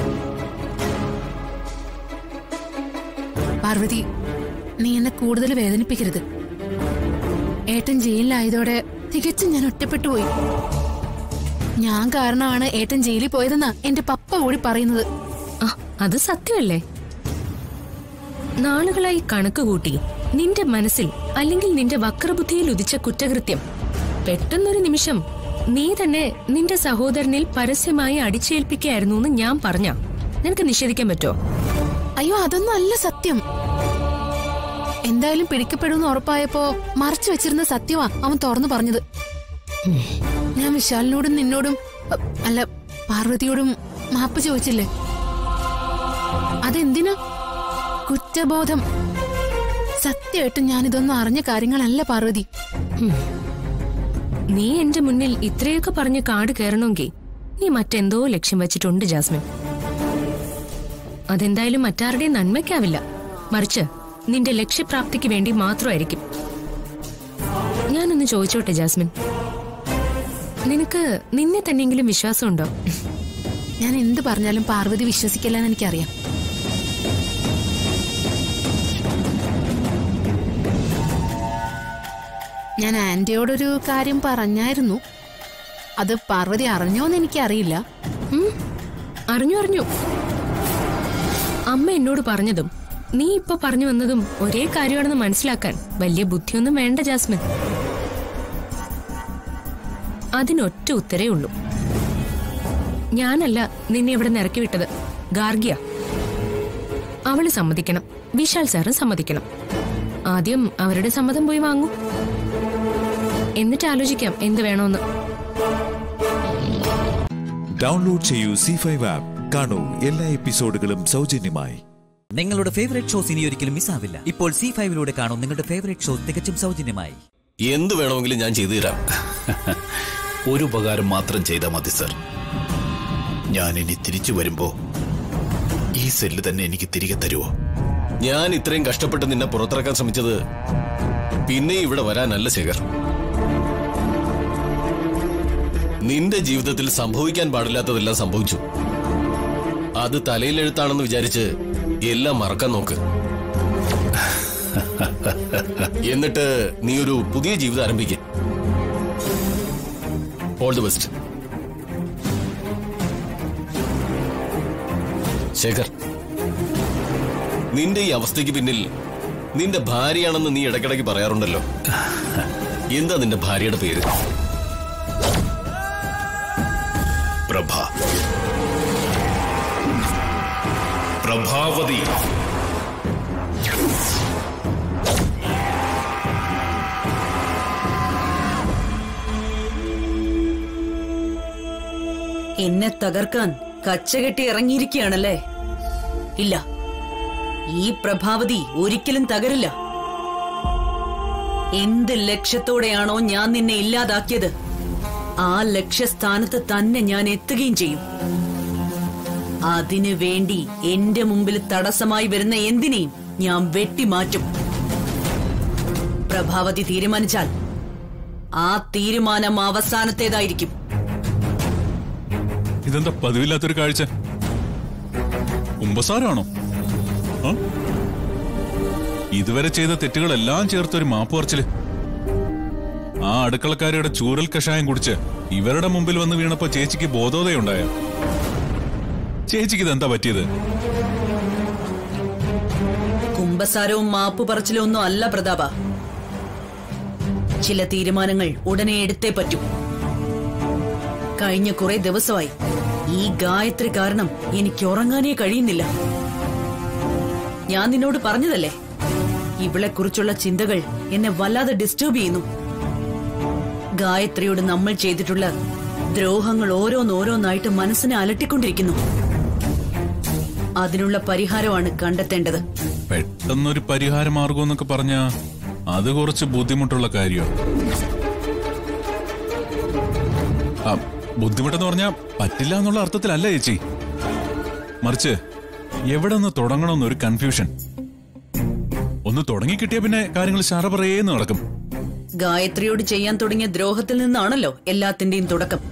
S15: പാർവതി നീ എന്നെ കൂടുതൽ വേദനിപ്പിക്കരുത് ഏട്ടൻ ജയിലിലായതോടെ തികച്ചും ഞാൻ ഒറ്റപ്പെട്ടു പോയി ഞാൻ കാരണമാണ് ഏട്ടൻ ജയിലിൽ പോയതെന്നാ എന്റെ പപ്പ കൂടി പറയുന്നത്
S5: ആ അത് സത്യമല്ലേ നാളുകളായി കണക്ക് കൂട്ടി നിന്റെ മനസ്സിൽ അല്ലെങ്കിൽ നിന്റെ വക്രബുദ്ധിയിൽ ഉദിച്ച കുറ്റകൃത്യം പെട്ടെന്നൊരു നിമിഷം നീ തന്നെ നിന്റെ സഹോദരനിൽ പരസ്യമായി അടിച്ചേൽപ്പിക്കുകയായിരുന്നു എന്ന് ഞാൻ പറഞ്ഞ നിനക്ക് നിഷേധിക്കാൻ പറ്റോ
S15: അയ്യോ അതൊന്നും അല്ല സത്യം എന്തായാലും പിടിക്കപ്പെടുമെന്ന് ഉറപ്പായപ്പോ മറച്ചു വെച്ചിരുന്ന സത്യമാ അവൻ തുറന്നു പറഞ്ഞത് ഞാൻ വിശാലിനോടും നിന്നോടും അ, അല്ല പാർവതിയോടും മാപ്പ് ചോദിച്ചില്ലേ അതെന്തിനാ കുറ്റബോധം സത്യമായിട്ടും ഞാനിതൊന്നും അറിഞ്ഞ കാര്യങ്ങളല്ല പാർവതി
S5: നീ എന്റെ മുന്നിൽ ഇത്രയൊക്കെ പറഞ്ഞ് കാട് കയറണമെങ്കിൽ നീ മറ്റെന്തോ ലക്ഷ്യം വെച്ചിട്ടുണ്ട് ജാസ്മിൻ അതെന്തായാലും മറ്റാരുടെയും നന്മയ്ക്കാവില്ല മറിച്ച് നിന്റെ ലക്ഷ്യപ്രാപ്തിക്ക് വേണ്ടി മാത്രമായിരിക്കും ഞാനൊന്ന് ചോദിച്ചോട്ടെ ജാസ്മിൻ നിനക്ക് നിന്നെ തന്നെയെങ്കിലും വിശ്വാസമുണ്ടോ
S15: ഞാൻ എന്ത് പറഞ്ഞാലും പാർവതി വിശ്വസിക്കില്ല എന്ന് എനിക്കറിയാം ഞാൻ ആന്റിയോടൊരു കാര്യം പറഞ്ഞായിരുന്നു അത് പാർവതി അറിഞ്ഞോന്ന് എനിക്കറിയില്ല
S5: അറിഞ്ഞു അറിഞ്ഞു അമ്മ എന്നോട് പറഞ്ഞതും നീ ഇപ്പൊ പറഞ്ഞു വന്നതും ഒരേ കാര്യമാണെന്ന് മനസ്സിലാക്കാൻ വലിയ ബുദ്ധിയൊന്നും വേണ്ട ജാസ്മിൻ അതിനൊറ്റ ഉത്തരേ ഉള്ളൂ ഞാനല്ല നിന്നെ ഇവിടെ നിന്ന് ഇറക്കി വിട്ടത് ഗാർഗിയ അവള് സമ്മതിക്കണം വിശാൽ സാറും സമ്മതിക്കണം ആദ്യം അവരുടെ സമ്മതം പോയി വാങ്ങൂ എന്നിട്ട് ആലോചിക്കാം എന്ത് വേണോന്ന്
S4: ഡൗൺലോഡ് ചെയ്യൂ സി ഫൈവ് ആപ്പ് കാണൂ എല്ലാ എപ്പിസോഡുകളും സൗജന്യമായി
S1: നിങ്ങളുടെ ഫേവറേറ്റ് ഷോസ് ഇനി ഒരിക്കലും മിസ്സാവില്ല ഇപ്പോൾ സി ഫൈവിലൂടെ കാണും നിങ്ങളുടെ ഫേവറേറ്റ് ഷോ തികച്ചും സൗജന്യമായി
S8: എന്ത് വേണമെങ്കിലും ഞാൻ ചെയ്തു തരാം
S17: ഒരു ഉപകാരം മാത്രം ചെയ്താൽ മതി സർ ഞാൻ ഇനി തിരിച്ചു വരുമ്പോ ഈ സെല്ല് തന്നെ എനിക്ക് തിരികെ തരുമോ
S7: ഞാൻ ഇത്രയും കഷ്ടപ്പെട്ട് നിന്നെ പുറത്തിറക്കാൻ ശ്രമിച്ചത് പിന്നെ ഇവിടെ വരാനല്ല ശേഖർ നിന്റെ ജീവിതത്തിൽ സംഭവിക്കാൻ പാടില്ലാത്തതെല്ലാം സംഭവിച്ചു അത് തലയിലെഴുത്താണെന്ന് വിചാരിച്ച് എല്ലാം മറക്കാൻ നോക്ക് എന്നിട്ട് നീ ഒരു പുതിയ ജീവിതം ആരംഭിക്ക ഓൾ ദി ബെസ്റ്റ് ശേഖർ നിന്റെ ഈ അവസ്ഥയ്ക്ക് പിന്നിൽ നിന്റെ ഭാര്യയാണെന്ന് നീ ഇടയ്ക്കിടയ്ക്ക് പറയാറുണ്ടല്ലോ എന്താ നിന്റെ ഭാര്യയുടെ പേര്
S17: പ്രഭ പ്രഭാവതി
S16: എന്നെ തകർക്കാൻ കച്ചകെട്ടി ഇറങ്ങിയിരിക്കുകയാണല്ലേ ഇല്ല ഈ പ്രഭാവതി ഒരിക്കലും തകരില്ല എന്ത് ലക്ഷ്യത്തോടെയാണോ ഞാൻ നിന്നെ ഇല്ലാതാക്കിയത് ആ ലക്ഷ്യസ്ഥാനത്ത് തന്നെ ഞാൻ എത്തുകയും ചെയ്യും അതിനു വേണ്ടി എന്റെ മുമ്പിൽ തടസ്സമായി വരുന്ന എന്തിനേയും ഞാൻ വെട്ടിമാറ്റും പ്രഭാവതി തീരുമാനിച്ചാൽ ആ തീരുമാനം അവസാനത്തേതായിരിക്കും
S10: ഇതെന്താ പതിവില്ലാത്തൊരു കാഴ്ച കുമ്പസാരാണോ ആ? ഇതുവരെ ചെയ്ത തെറ്റുകളെല്ലാം ചേർത്തൊരു മാപ്പ് പറച്ചില് ആ അടുക്കളക്കാരിയുടെ ചൂരൽ കഷായം കുടിച്ച് ഇവരുടെ മുമ്പിൽ വന്ന് വീണപ്പോ ചേച്ചിക്ക് ബോധോദയുണ്ടായ ചേച്ചിക്ക് ഇതെന്താ പറ്റിയത്
S16: കുംഭസാരവും മാപ്പ് പറച്ചിലും ഒന്നും അല്ല പ്രതാപ ചില തീരുമാനങ്ങൾ ഉടനെ എടുത്തേ പറ്റൂ കഴിഞ്ഞ കുറെ ദിവസമായി ഈ ഗായത്രി കാരണം എനിക്ക് ഉറങ്ങാനേ കഴിയുന്നില്ല ഞാൻ നിന്നോട് പറഞ്ഞതല്ലേ ഇവളെ കുറിച്ചുള്ള ചിന്തകൾ എന്നെ വല്ലാതെ ഡിസ്റ്റർബ് ചെയ്യുന്നു ഗായത്രിയോട് നമ്മൾ ചെയ്തിട്ടുള്ള ദ്രോഹങ്ങൾ ഓരോന്നോരോന്നായിട്ട് മനസ്സിനെ അലട്ടിക്കൊണ്ടിരിക്കുന്നു അതിനുള്ള പരിഹാരമാണ് കണ്ടെത്തേണ്ടത്
S10: പെട്ടെന്നൊരു പരിഹാര മാർഗം എന്നൊക്കെ പറഞ്ഞ അത് കുറച്ച് ബുദ്ധിമുട്ടുള്ള കാര്യമാണ് ആ, ബുദ്ധിമുട്ടെന്ന് പറഞ്ഞാ പറ്റില്ല എന്നുള്ള അർത്ഥത്തിലല്ല ചേച്ചി മറിച്ച് എവിടെ നിന്ന് തുടങ്ങണമെന്നൊരു കൺഫ്യൂഷൻ ഒന്ന് തുടങ്ങി കിട്ടിയ പിന്നെ കാര്യങ്ങൾ ശറപറയേന്ന് നടക്കും
S16: ഗായത്രിയോട് ചെയ്യാൻ തുടങ്ങിയ ദ്രോഹത്തിൽ നിന്നാണല്ലോ എല്ലാത്തിന്റെയും തുടക്കം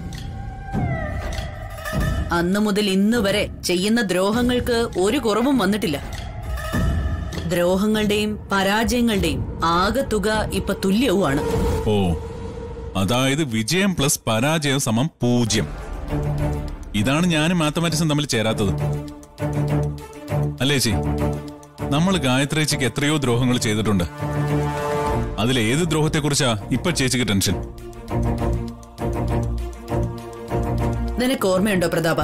S16: അന്നു മുതൽ ഇന്ന് വരെ ചെയ്യുന്ന ദ്രോഹങ്ങൾക്ക് ഒരു കുറവും വന്നിട്ടില്ല ദ്രോഹങ്ങളുടെയും പരാജയങ്ങളുടെയും ആകെ തുക ഇപ്പൊ തുല്യവുമാണ്
S10: ഓ അതായത് വിജയം പ്ലസ് പരാജയം സമം പൂജ്യം ഇതാണ് ഞാനും മാത്തമാറ്റിക്സും തമ്മിൽ ചേരാത്തത് അല്ലേ ചേച്ചി നമ്മൾ ഗായത്രേച്ചിക്ക് എത്രയോ ദ്രോഹങ്ങൾ ചെയ്തിട്ടുണ്ട് അതിൽ ഏത് ദ്രോഹത്തെക്കുറിച്ചാ ഇപ്പൊ ചേച്ചിക്ക് ടെൻഷൻ
S16: നിനക്ക് ഓർമ്മയുണ്ടോ പ്രതാപ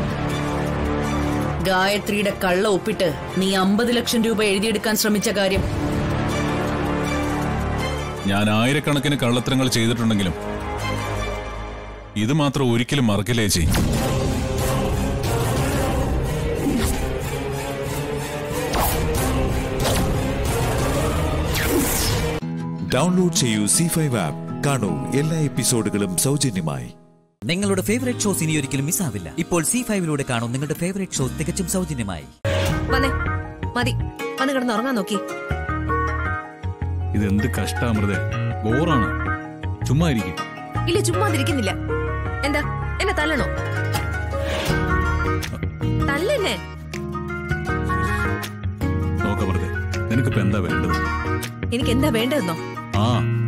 S16: ഗായത്രിയുടെ കള്ള ഒപ്പിട്ട് നീ അമ്പത് ലക്ഷം രൂപ എഴുതിയെടുക്കാൻ ശ്രമിച്ച കാര്യം
S10: ഞാൻ ആയിരക്കണക്കിന് കള്ളത്തരങ്ങൾ ചെയ്തിട്ടുണ്ടെങ്കിലും ഇത് മാത്രം ഒരിക്കലും മറക്കില്ലേ ചേച്ചി
S4: ഡൗൺലോഡ് ചെയ്യൂ സി ഫൈവ് ആപ്പ് കാണൂ എല്ലാ എപ്പിസോഡുകളും സൗജന്യമായി
S1: നിങ്ങളുടെ ഫേവറേറ്റ് ഷോസ് ഇനി ഒരിക്കലും മിസ്സാവില്ല ഇപ്പോൾ സി ഫൈവിലൂടെ കാണും നിങ്ങളുടെ ഫേവറേറ്റ് ഷോ തികച്ചും സൗജന്യമായി
S6: വന്നേ മതി വന്ന് കിടന്ന് ഉറങ്ങാൻ നോക്കി
S10: ഇതെന്ത് കഷ്ടാമൃത ബോറാണ് ചുമ്മാ ഇരിക്കും
S6: ഇല്ല ചുമ്മാതിരിക്കുന്നില്ല എന്താ എന്നെ തല്ലണോ തല്ലെന്നെ
S10: നോക്കമൃത നിനക്കിപ്പോ എന്താ വേണ്ടത്
S6: എനിക്ക് എന്താ വേണ്ടതെന്നോ
S10: ആ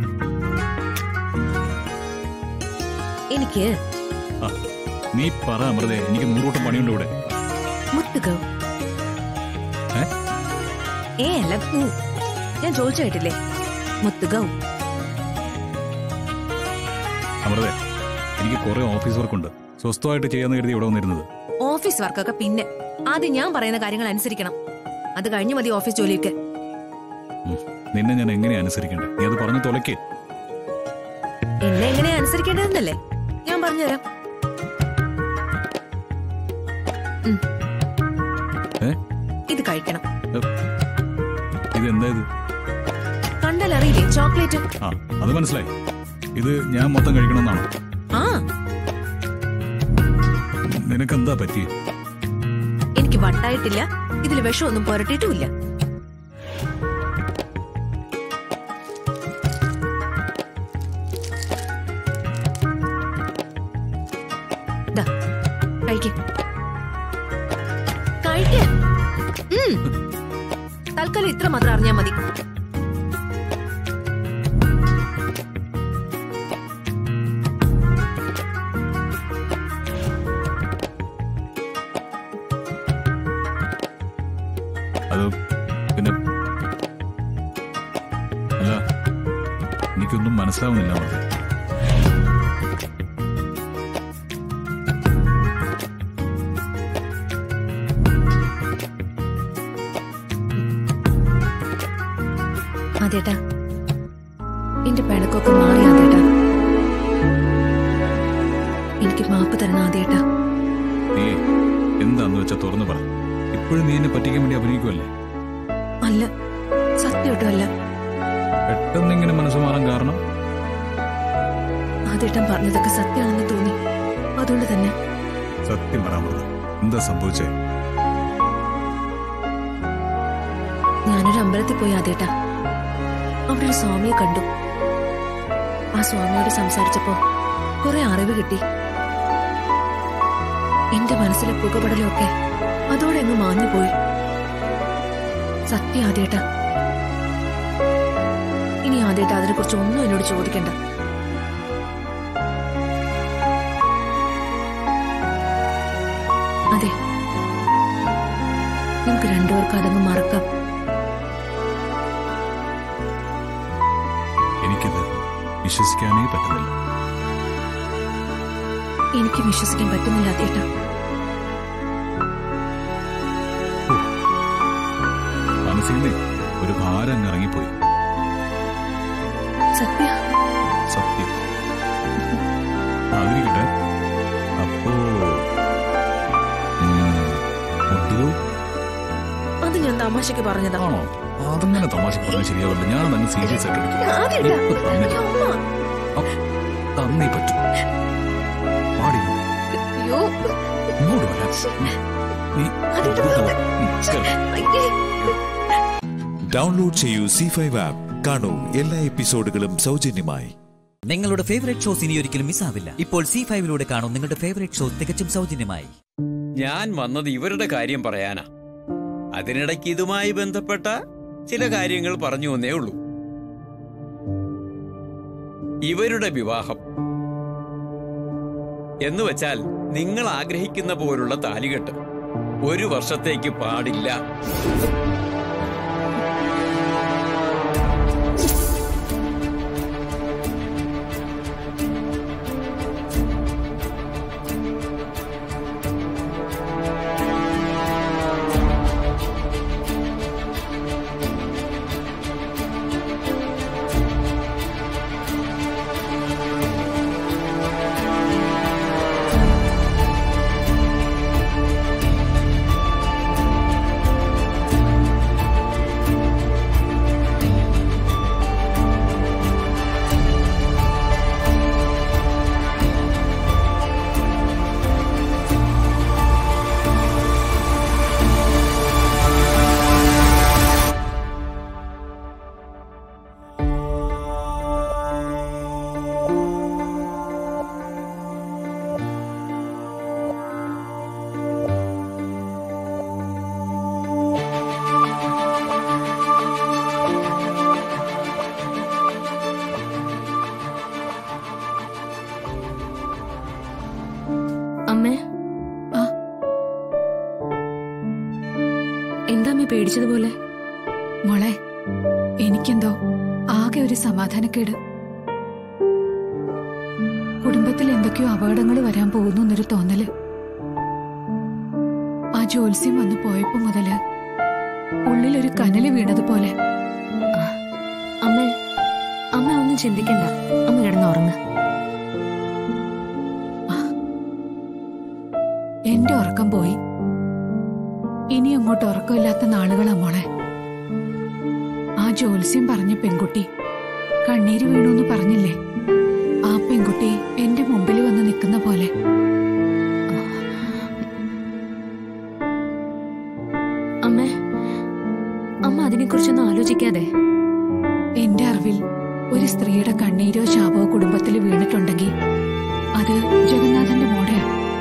S6: എനിക്ക്
S10: ആ, നീ പറ അമൃതേ എനിക്ക് നൂറുകൂട്ടം പണിയുണ്ട് ഇവിടെ
S6: മുത്തുക
S10: ഏ?
S6: ഏ അല്ല ഊ. ഞാൻ ചോദിച്ചു കേട്ടില്ലേ മുത്തുകൗ
S18: അമൃതേ എനിക്ക് കുറെ ഓഫീസ് വർക്ക് ഉണ്ട് സ്വസ്ഥമായിട്ട് ചെയ്യാന്ന് കരുതി ഇവിടെ വന്നിരുന്നത്
S6: ഓഫീസ് വർക്കൊക്കെ പിന്നെ ആദ്യം ഞാൻ പറയുന്ന കാര്യങ്ങൾ അനുസരിക്കണം അത് കഴിഞ്ഞു മതി ഓഫീസ് ജോലിയൊക്കെ
S18: നിന്നെ ഞാൻ എങ്ങനെ അനുസരിക്കണ്ടേ നീ അത് പറഞ്ഞു തുലക്കേ
S6: എന്നെ എങ്ങനെയാ അനുസരിക്കേണ്ടതെന്നല്ലേ ഞാൻ പറഞ്ഞുതരാം ഉം.
S18: ഏ?
S6: ഇത് കഴിക്കണം
S18: ഇതെന്താ ഇത്
S6: കണ്ടാൽ അറിയില്ലേ ചോക്ലേറ്റ്
S18: ആ അത് മനസ്സിലായി ഇത് ഞാൻ മൊത്തം കഴിക്കണമെന്നാണോ
S6: ആ
S18: നിനക്കെന്താ പറ്റി
S6: എനിക്ക് വട്ടായിട്ടില്ല ഇതിൽ വിഷമൊന്നും പുരട്ടിയിട്ടുമില്ല ദാ, കഴിക്ക്. കഴിക്ക്. ഉം. തൽക്കാലം ഇത്ര മാത്രം അറിഞ്ഞാ മതി
S18: അത് പിന്നെ അല്ല എനിക്കൊന്നും മനസ്സിലാവുന്നില്ല അമൃത
S6: അതേട്ടാ എന്റെ പിണക്കൊക്കെ മാറി അതേട്ടാ എനിക്ക് മാപ്പ് തരണം അതേട്ടാ
S18: നീ എന്താന്ന് വെച്ചാ തുറന്നു പറ ഇപ്പോഴും നീ എന്നെ പറ്റിക്കാൻ വേണ്ടി അഭിനയിക്കുമല്ലേ
S6: അല്ല സത്യമായിട്ടും അല്ല
S18: പെട്ടെന്ന് ഇങ്ങനെ മനസ്സ് മാറാൻ കാരണം
S6: ആദ്യേട്ടൻ പറഞ്ഞതൊക്കെ സത്യമാണെന്ന് തോന്നി അതുകൊണ്ട് തന്നെ
S18: സത്യം പറ അമൃത എന്താ സംഭവിച്ചേ
S6: ഞാനൊരു അമ്പലത്തിൽ പോയി ആദ്യേട്ടാ അവിടെ ഒരു സ്വാമിയെ കണ്ടു ആ സ്വാമിയോട് സംസാരിച്ചപ്പോ കുറെ അറിവ് കിട്ടി എന്റെ മനസ്സിലെ പുകപടലൊക്കെ അതോടെ അങ്ങ് മാഞ്ഞു പോയി സത്യം ആദ്യേട്ടാ ഇനി ആദ്യേട്ടാ അതിനെക്കുറിച്ച് ഒന്നും എന്നോട് ചോദിക്കണ്ട അതെ നമുക്ക് രണ്ടുപേർക്കും അതങ്ങ് മറക്കാം
S18: എനിക്കിത് വിശ്വസിക്കാനേ പറ്റുന്നില്ല
S6: എനിക്ക് വിശ്വസിക്കാൻ പറ്റുന്നില്ല അതേട്ടാ
S18: മനസ്സിൽ നിന്ന് ഒരു ഭാരം അങ്ങ് ഇറങ്ങിപ്പോയി
S6: സത്യ
S18: സത്യം അതിരിക്കട്ടെ അപ്പോ ഉം, മുത്തുകോ?
S6: അത് ഞാൻ തമാശക്ക് പറഞ്ഞതാ
S18: ആണോ അതങ്ങനെ തമാശ പറഞ്ഞാൽ ശരിയാവില്ല ഞാൻ തന്നെ സീരിയസ് ആയിട്ട് എടുക്കും.
S6: ആദ്യേട്ടാ.
S18: ഇപ്പൊ തന്നില്ല. അപ്പ് തന്നേ പറ്റും പാടി
S6: അയ്യോ
S18: ഇങ്ങോട്ട് വരാം നീ ഇങ്ങോട്ട് വാ. ഉം, കേറ്.
S4: ഡൗൺലോഡ് ചെയ്യൂ സി ഫൈവ് ആപ്പ് കാണൂ എല്ലാ എപ്പിസോഡുകളും സൗജന്യമായി
S1: നിങ്ങളുടെ ഫേവറേറ്റ് ഷോസ് ഇനി ഒരിക്കലും മിസ്സാവില്ല ഇപ്പോൾ സി ഫൈവിലൂടെ കാണും നിങ്ങളുടെ ഫേവറേറ്റ് ഷോ തികച്ചും സൗജന്യമായി
S19: ഞാൻ വന്നത് ഇവരുടെ കാര്യം പറയാനാ അതിനിടയ്ക്ക് ഇതുമായി ബന്ധപ്പെട്ട ചില കാര്യങ്ങൾ പറഞ്ഞു എന്നേ ഉള്ളൂ ഇവരുടെ വിവാഹം എന്ന് വെച്ചാൽ നിങ്ങൾ ആഗ്രഹിക്കുന്ന പോലുള്ള താലികെട്ട് ഒരു വർഷത്തേക്ക് പാടില്ല
S6: അമ്മേ ആ എന്താ അമ്മേ പേടിച്ചതുപോലെ
S15: മോളെ എനിക്കെന്തോ ആകെ ഒരു സമാധാനക്കേട് കുടുംബത്തിൽ എന്തൊക്കെയോ അപകടങ്ങൾ വരാൻ പോകുന്നു എന്നൊരു തോന്നല് ആ ജോത്സ്യം വന്നു പോയപ്പോ മുതല് ഉള്ളിലൊരു കനല് വീണതുപോലെ
S5: അമ്മ അമ്മ ഒന്നും ചിന്തിക്കണ്ട അമ്മ കിടന്നുറങ്ങ
S15: എന്റെ ഉറക്കം പോയി ഇനി അങ്ങോട്ട് ഉറക്കമില്ലാത്ത നാളുകളാ മോളെ ആ ജോത്സ്യം പറഞ്ഞ പെൺകുട്ടി കണ്ണീര് വീണു എന്ന് പറഞ്ഞില്ലേ ആ പെൺകുട്ടി എന്റെ മുമ്പിൽ വന്ന് നിൽക്കുന്ന പോലെ
S5: അമ്മ അമ്മ അതിനെക്കുറിച്ചൊന്നും ആലോചിക്കാതെ
S15: എന്റെ അറിവിൽ ഒരു സ്ത്രീയുടെ കണ്ണീരോ ശാപോ കുടുംബത്തിൽ വീണിട്ടുണ്ടെങ്കിൽ അത് ജഗന്നാഥന്റെ മോടെയാ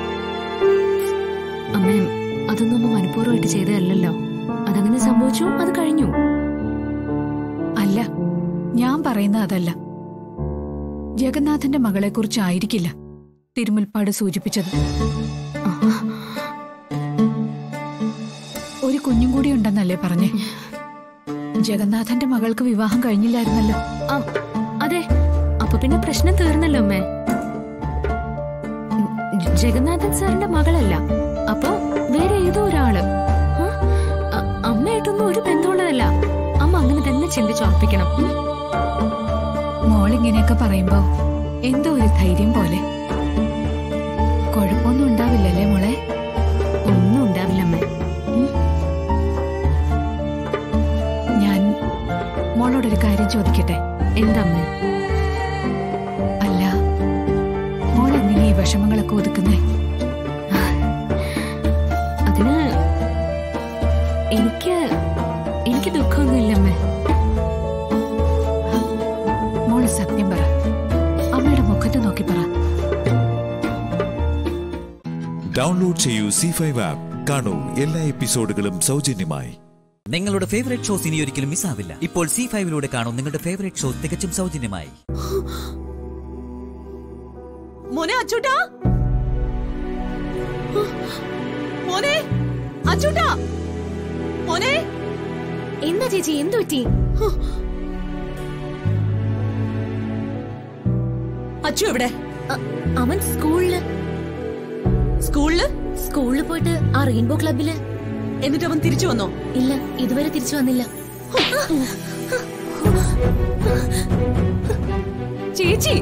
S5: അമ്മ അതൊന്നും അമ്മ മനഃപൂർവ്വമായിട്ട് ചെയ്തതല്ലല്ലോ അതങ്ങനെ സംഭവിച്ചു അത് കഴിഞ്ഞു
S15: അല്ല ഞാൻ പറയുന്ന അതല്ല ജഗന്നാഥന്റെ മകളെ കുറിച്ചായിരിക്കില്ല തിരുമുൽപ്പാട് സൂചിപ്പിച്ചത് ഒരു കുഞ്ഞും കൂടി ഉണ്ടെന്നല്ലേ പറഞ്ഞേ ജഗന്നാഥന്റെ മകൾക്ക് വിവാഹം കഴിഞ്ഞില്ലായിരുന്നല്ലോ
S5: അതെ അപ്പൊ പിന്നെ പ്രശ്നം തീർന്നല്ലോ അമ്മേ ജ- ജഗന്നാഥൻ സാറിന്റെ മകളല്ല അപ്പൊ വേറെ ഏതോ ഒരാള് ആ? അ- അമ്മയായിട്ടൊന്നും ഒരു ബന്ധമുള്ളതല്ല അമ്മ അങ്ങനെ തന്നെ ചിന്തിച്ചുറപ്പിക്കണം ഉം?
S15: മോളിങ്ങനെയൊക്കെ പറയുമ്പോ എന്തോ ഒരു ധൈര്യം പോലെ കുഴപ്പമൊന്നും ഉണ്ടാവില്ലല്ലേ മോളെ
S5: ഒന്നും ഉണ്ടാവില്ല അമ്മേ
S15: ഞാൻ മോളോടൊരു കാര്യം ചോദിക്കട്ടെ
S5: എന്താ അമ്മേ
S15: അല്ല മോൾ എങ്ങനെ ഈ വിഷമങ്ങളൊക്കെ ഒതുക്കുന്നേ
S5: അതിന് എനിക്ക് എനിക്ക് ദുഃഖമൊന്നുമില്ല അമ്മേ
S15: മോള് സത്യം പറ അമ്മയുടെ മുഖത്ത് നോക്കി പറ
S4: ഡൗൺലോഡ് ചെയ്യൂ സി ഫൈവ് ആപ്പ് കാണൂ എല്ലാ എപ്പിസോഡുകളും സൗജന്യമായി
S1: നിങ്ങളുടെ ഫേവറേറ്റ് ഷോസ് ഇനി ഒരിക്കലും മിസ്സാവില്ല ഇപ്പോൾ സി ഫൈവിലൂടെ കാണും നിങ്ങളുടെ ഫേവറേറ്റ് ഷോ തികച്ചും സൗജന്യമായി
S2: മോനെ അച്ചൂട്ടാ മോനെ അച്ചൂട്ടാ മോനെ
S5: എന്താ ചേച്ചി എന്തു പറ്റി
S2: അച്ചു എവിടെ
S5: അവൻ സ്കൂളില്
S2: സ്കൂളില്
S5: സ്കൂളിൽ പോയിട്ട് ആ റെയിൻബോ ക്ലബില്
S2: എന്നിട്ട് അവൻ തിരിച്ചു വന്നോ
S5: ഇല്ല ഇതുവരെ തിരിച്ചു വന്നില്ല
S2: ചേച്ചി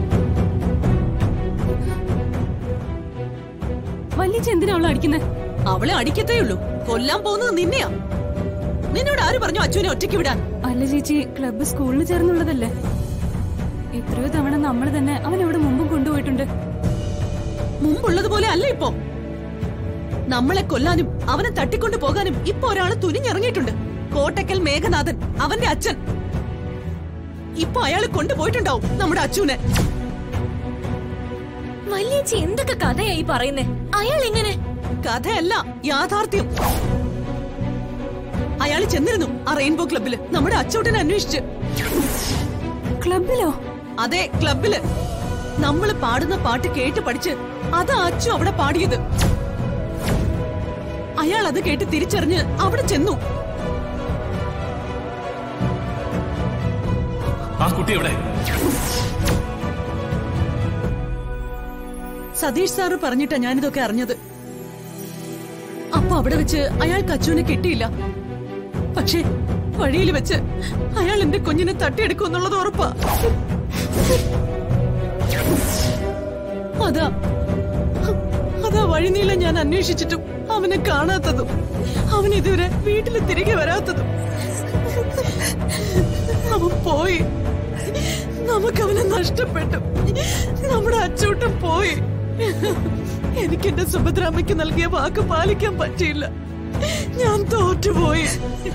S5: വലിയ എന്തിനാ അവളെ അടിക്കുന്നത്
S2: അവളെ അടിക്കത്തേ ഉള്ളൂ കൊല്ലാൻ പോകുന്നത് നിന്നെയാ നിന്നോട് ആര് പറഞ്ഞു അച്ചുവിനെ ഒറ്റയ്ക്ക് വിടാൻ
S20: അല്ല ചേച്ചി ക്ലബ്ബ് സ്കൂളിൽ ചേർന്നുള്ളതല്ലേ എത്രയോ തവണ നമ്മൾ തന്നെ അവൻ ഇവിടെ മുമ്പും കൊണ്ടുപോയിട്ടുണ്ട്
S2: മുമ്പുള്ളതുപോലെ അല്ല ഇപ്പോ നമ്മളെ കൊല്ലാനും അവനെ തട്ടിക്കൊണ്ടു പോകാനും ഇപ്പൊ ഒരാള് തുനിഞ്ഞിറങ്ങിയിട്ടുണ്ട് കോട്ടക്കൽ മേഘനാഥൻ അവന്റെ അച്ഛൻ ഇപ്പൊ അയാൾ കൊണ്ടുപോയിട്ടുണ്ടാവും നമ്മുടെ അച്ചുവിനെ
S5: വല്യേച്ചി എന്തൊക്കെ കഥയായി പറയുന്നേ അയാൾ എങ്ങനെ
S2: കഥയല്ല യാഥാർത്ഥ്യം അയാൾ ചെന്നിരുന്നു ആ റെയിൻബോ ക്ലബില് നമ്മുടെ അച്ചൂട്ടനെ അന്വേഷിച്ച്
S20: ക്ലബിലോ
S2: അതെ ക്ലബില് നമ്മൾ പാടുന്ന പാട്ട് കേട്ട് പഠിച്ച് അതാ അച്ചു അവിടെ പാടിയത് അയാൾ അത് കേട്ട് തിരിച്ചറിഞ്ഞ് അവിടെ ചെന്നു
S17: ആ കുട്ടി എവിടെ
S2: സതീഷ് സാറ് പറഞ്ഞിട്ടാ ഞാനിതൊക്കെ അറിഞ്ഞത് അപ്പൊ അവിടെ വെച്ച് അയാൾക്ക് അച്ചുവിനെ കിട്ടിയില്ല പക്ഷേ വഴിയിൽ വെച്ച് അയാൾ എന്റെ കുഞ്ഞിനെ തട്ടിയെടുക്കും എന്നുള്ളത് ഉറപ്പാ അതാ അതാ വഴിനീള ഞാൻ അന്വേഷിച്ചിട്ടും അവനെ കാണാത്തതും അവൻ ഇതുവരെ വീട്ടിൽ തിരികെ വരാത്തതും അവൻ പോയി നമുക്കവനെ നഷ്ടപ്പെട്ടു നമ്മുടെ അച്ചൂട്ടം പോയി എനിക്ക് എന്റെ സുഭദ്രാമ്മയ്ക്ക് നൽകിയ വാക്ക് പാലിക്കാൻ പറ്റിയില്ല ഞാൻ തോറ്റുപോയി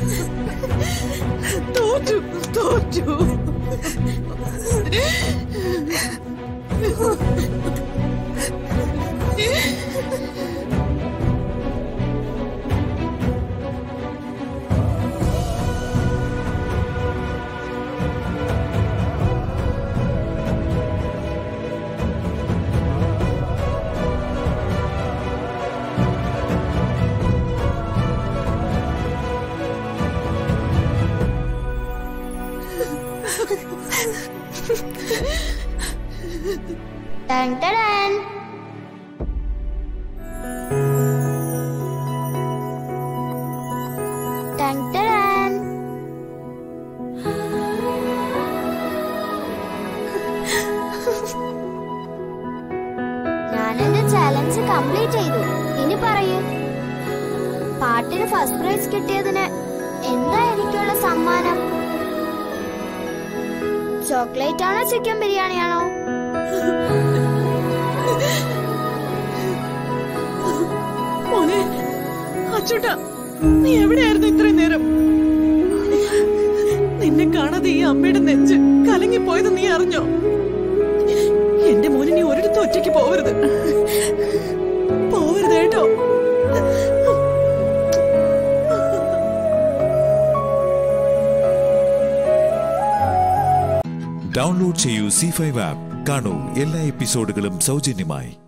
S2: തോറ്റു തോറ്റു
S13: ടാൻ ടാൻ ടാൻ ടാൻ ഞാൻ എന്റെ ചാലഞ്ച് കംപ്ലീറ്റ് ചെയ്തു ഇനി പറയൂ പാട്ടിന് ഫസ്റ്റ് പ്രൈസ് കിട്ടിയതിന് എന്താ എനിക്കുള്ള സമ്മാനം ചോക്ലേറ്റ് ആണോ ചിക്കൻ ബിരിയാണിയാണോ
S2: മോനെ അച്ചൂട്ടാ നീ എവിടെയായിരുന്നു ഇത്രയും നേരം നിന്നെ കാണാതെ ഈ അമ്മയുടെ നെഞ്ച് കലങ്ങിപ്പോയത് നീ അറിഞ്ഞോ എന്റെ മോനെ നീ ഒരിടത്തും ഒറ്റയ്ക്ക് പോവരുത് പോവരുത് കേട്ടോ
S4: ഡൗൺലോഡ് ചെയ്യൂ സി ഫൈവ് ആപ്പ് കാണൂ എല്ലാ എപ്പിസോഡുകളും സൗജന്യമായി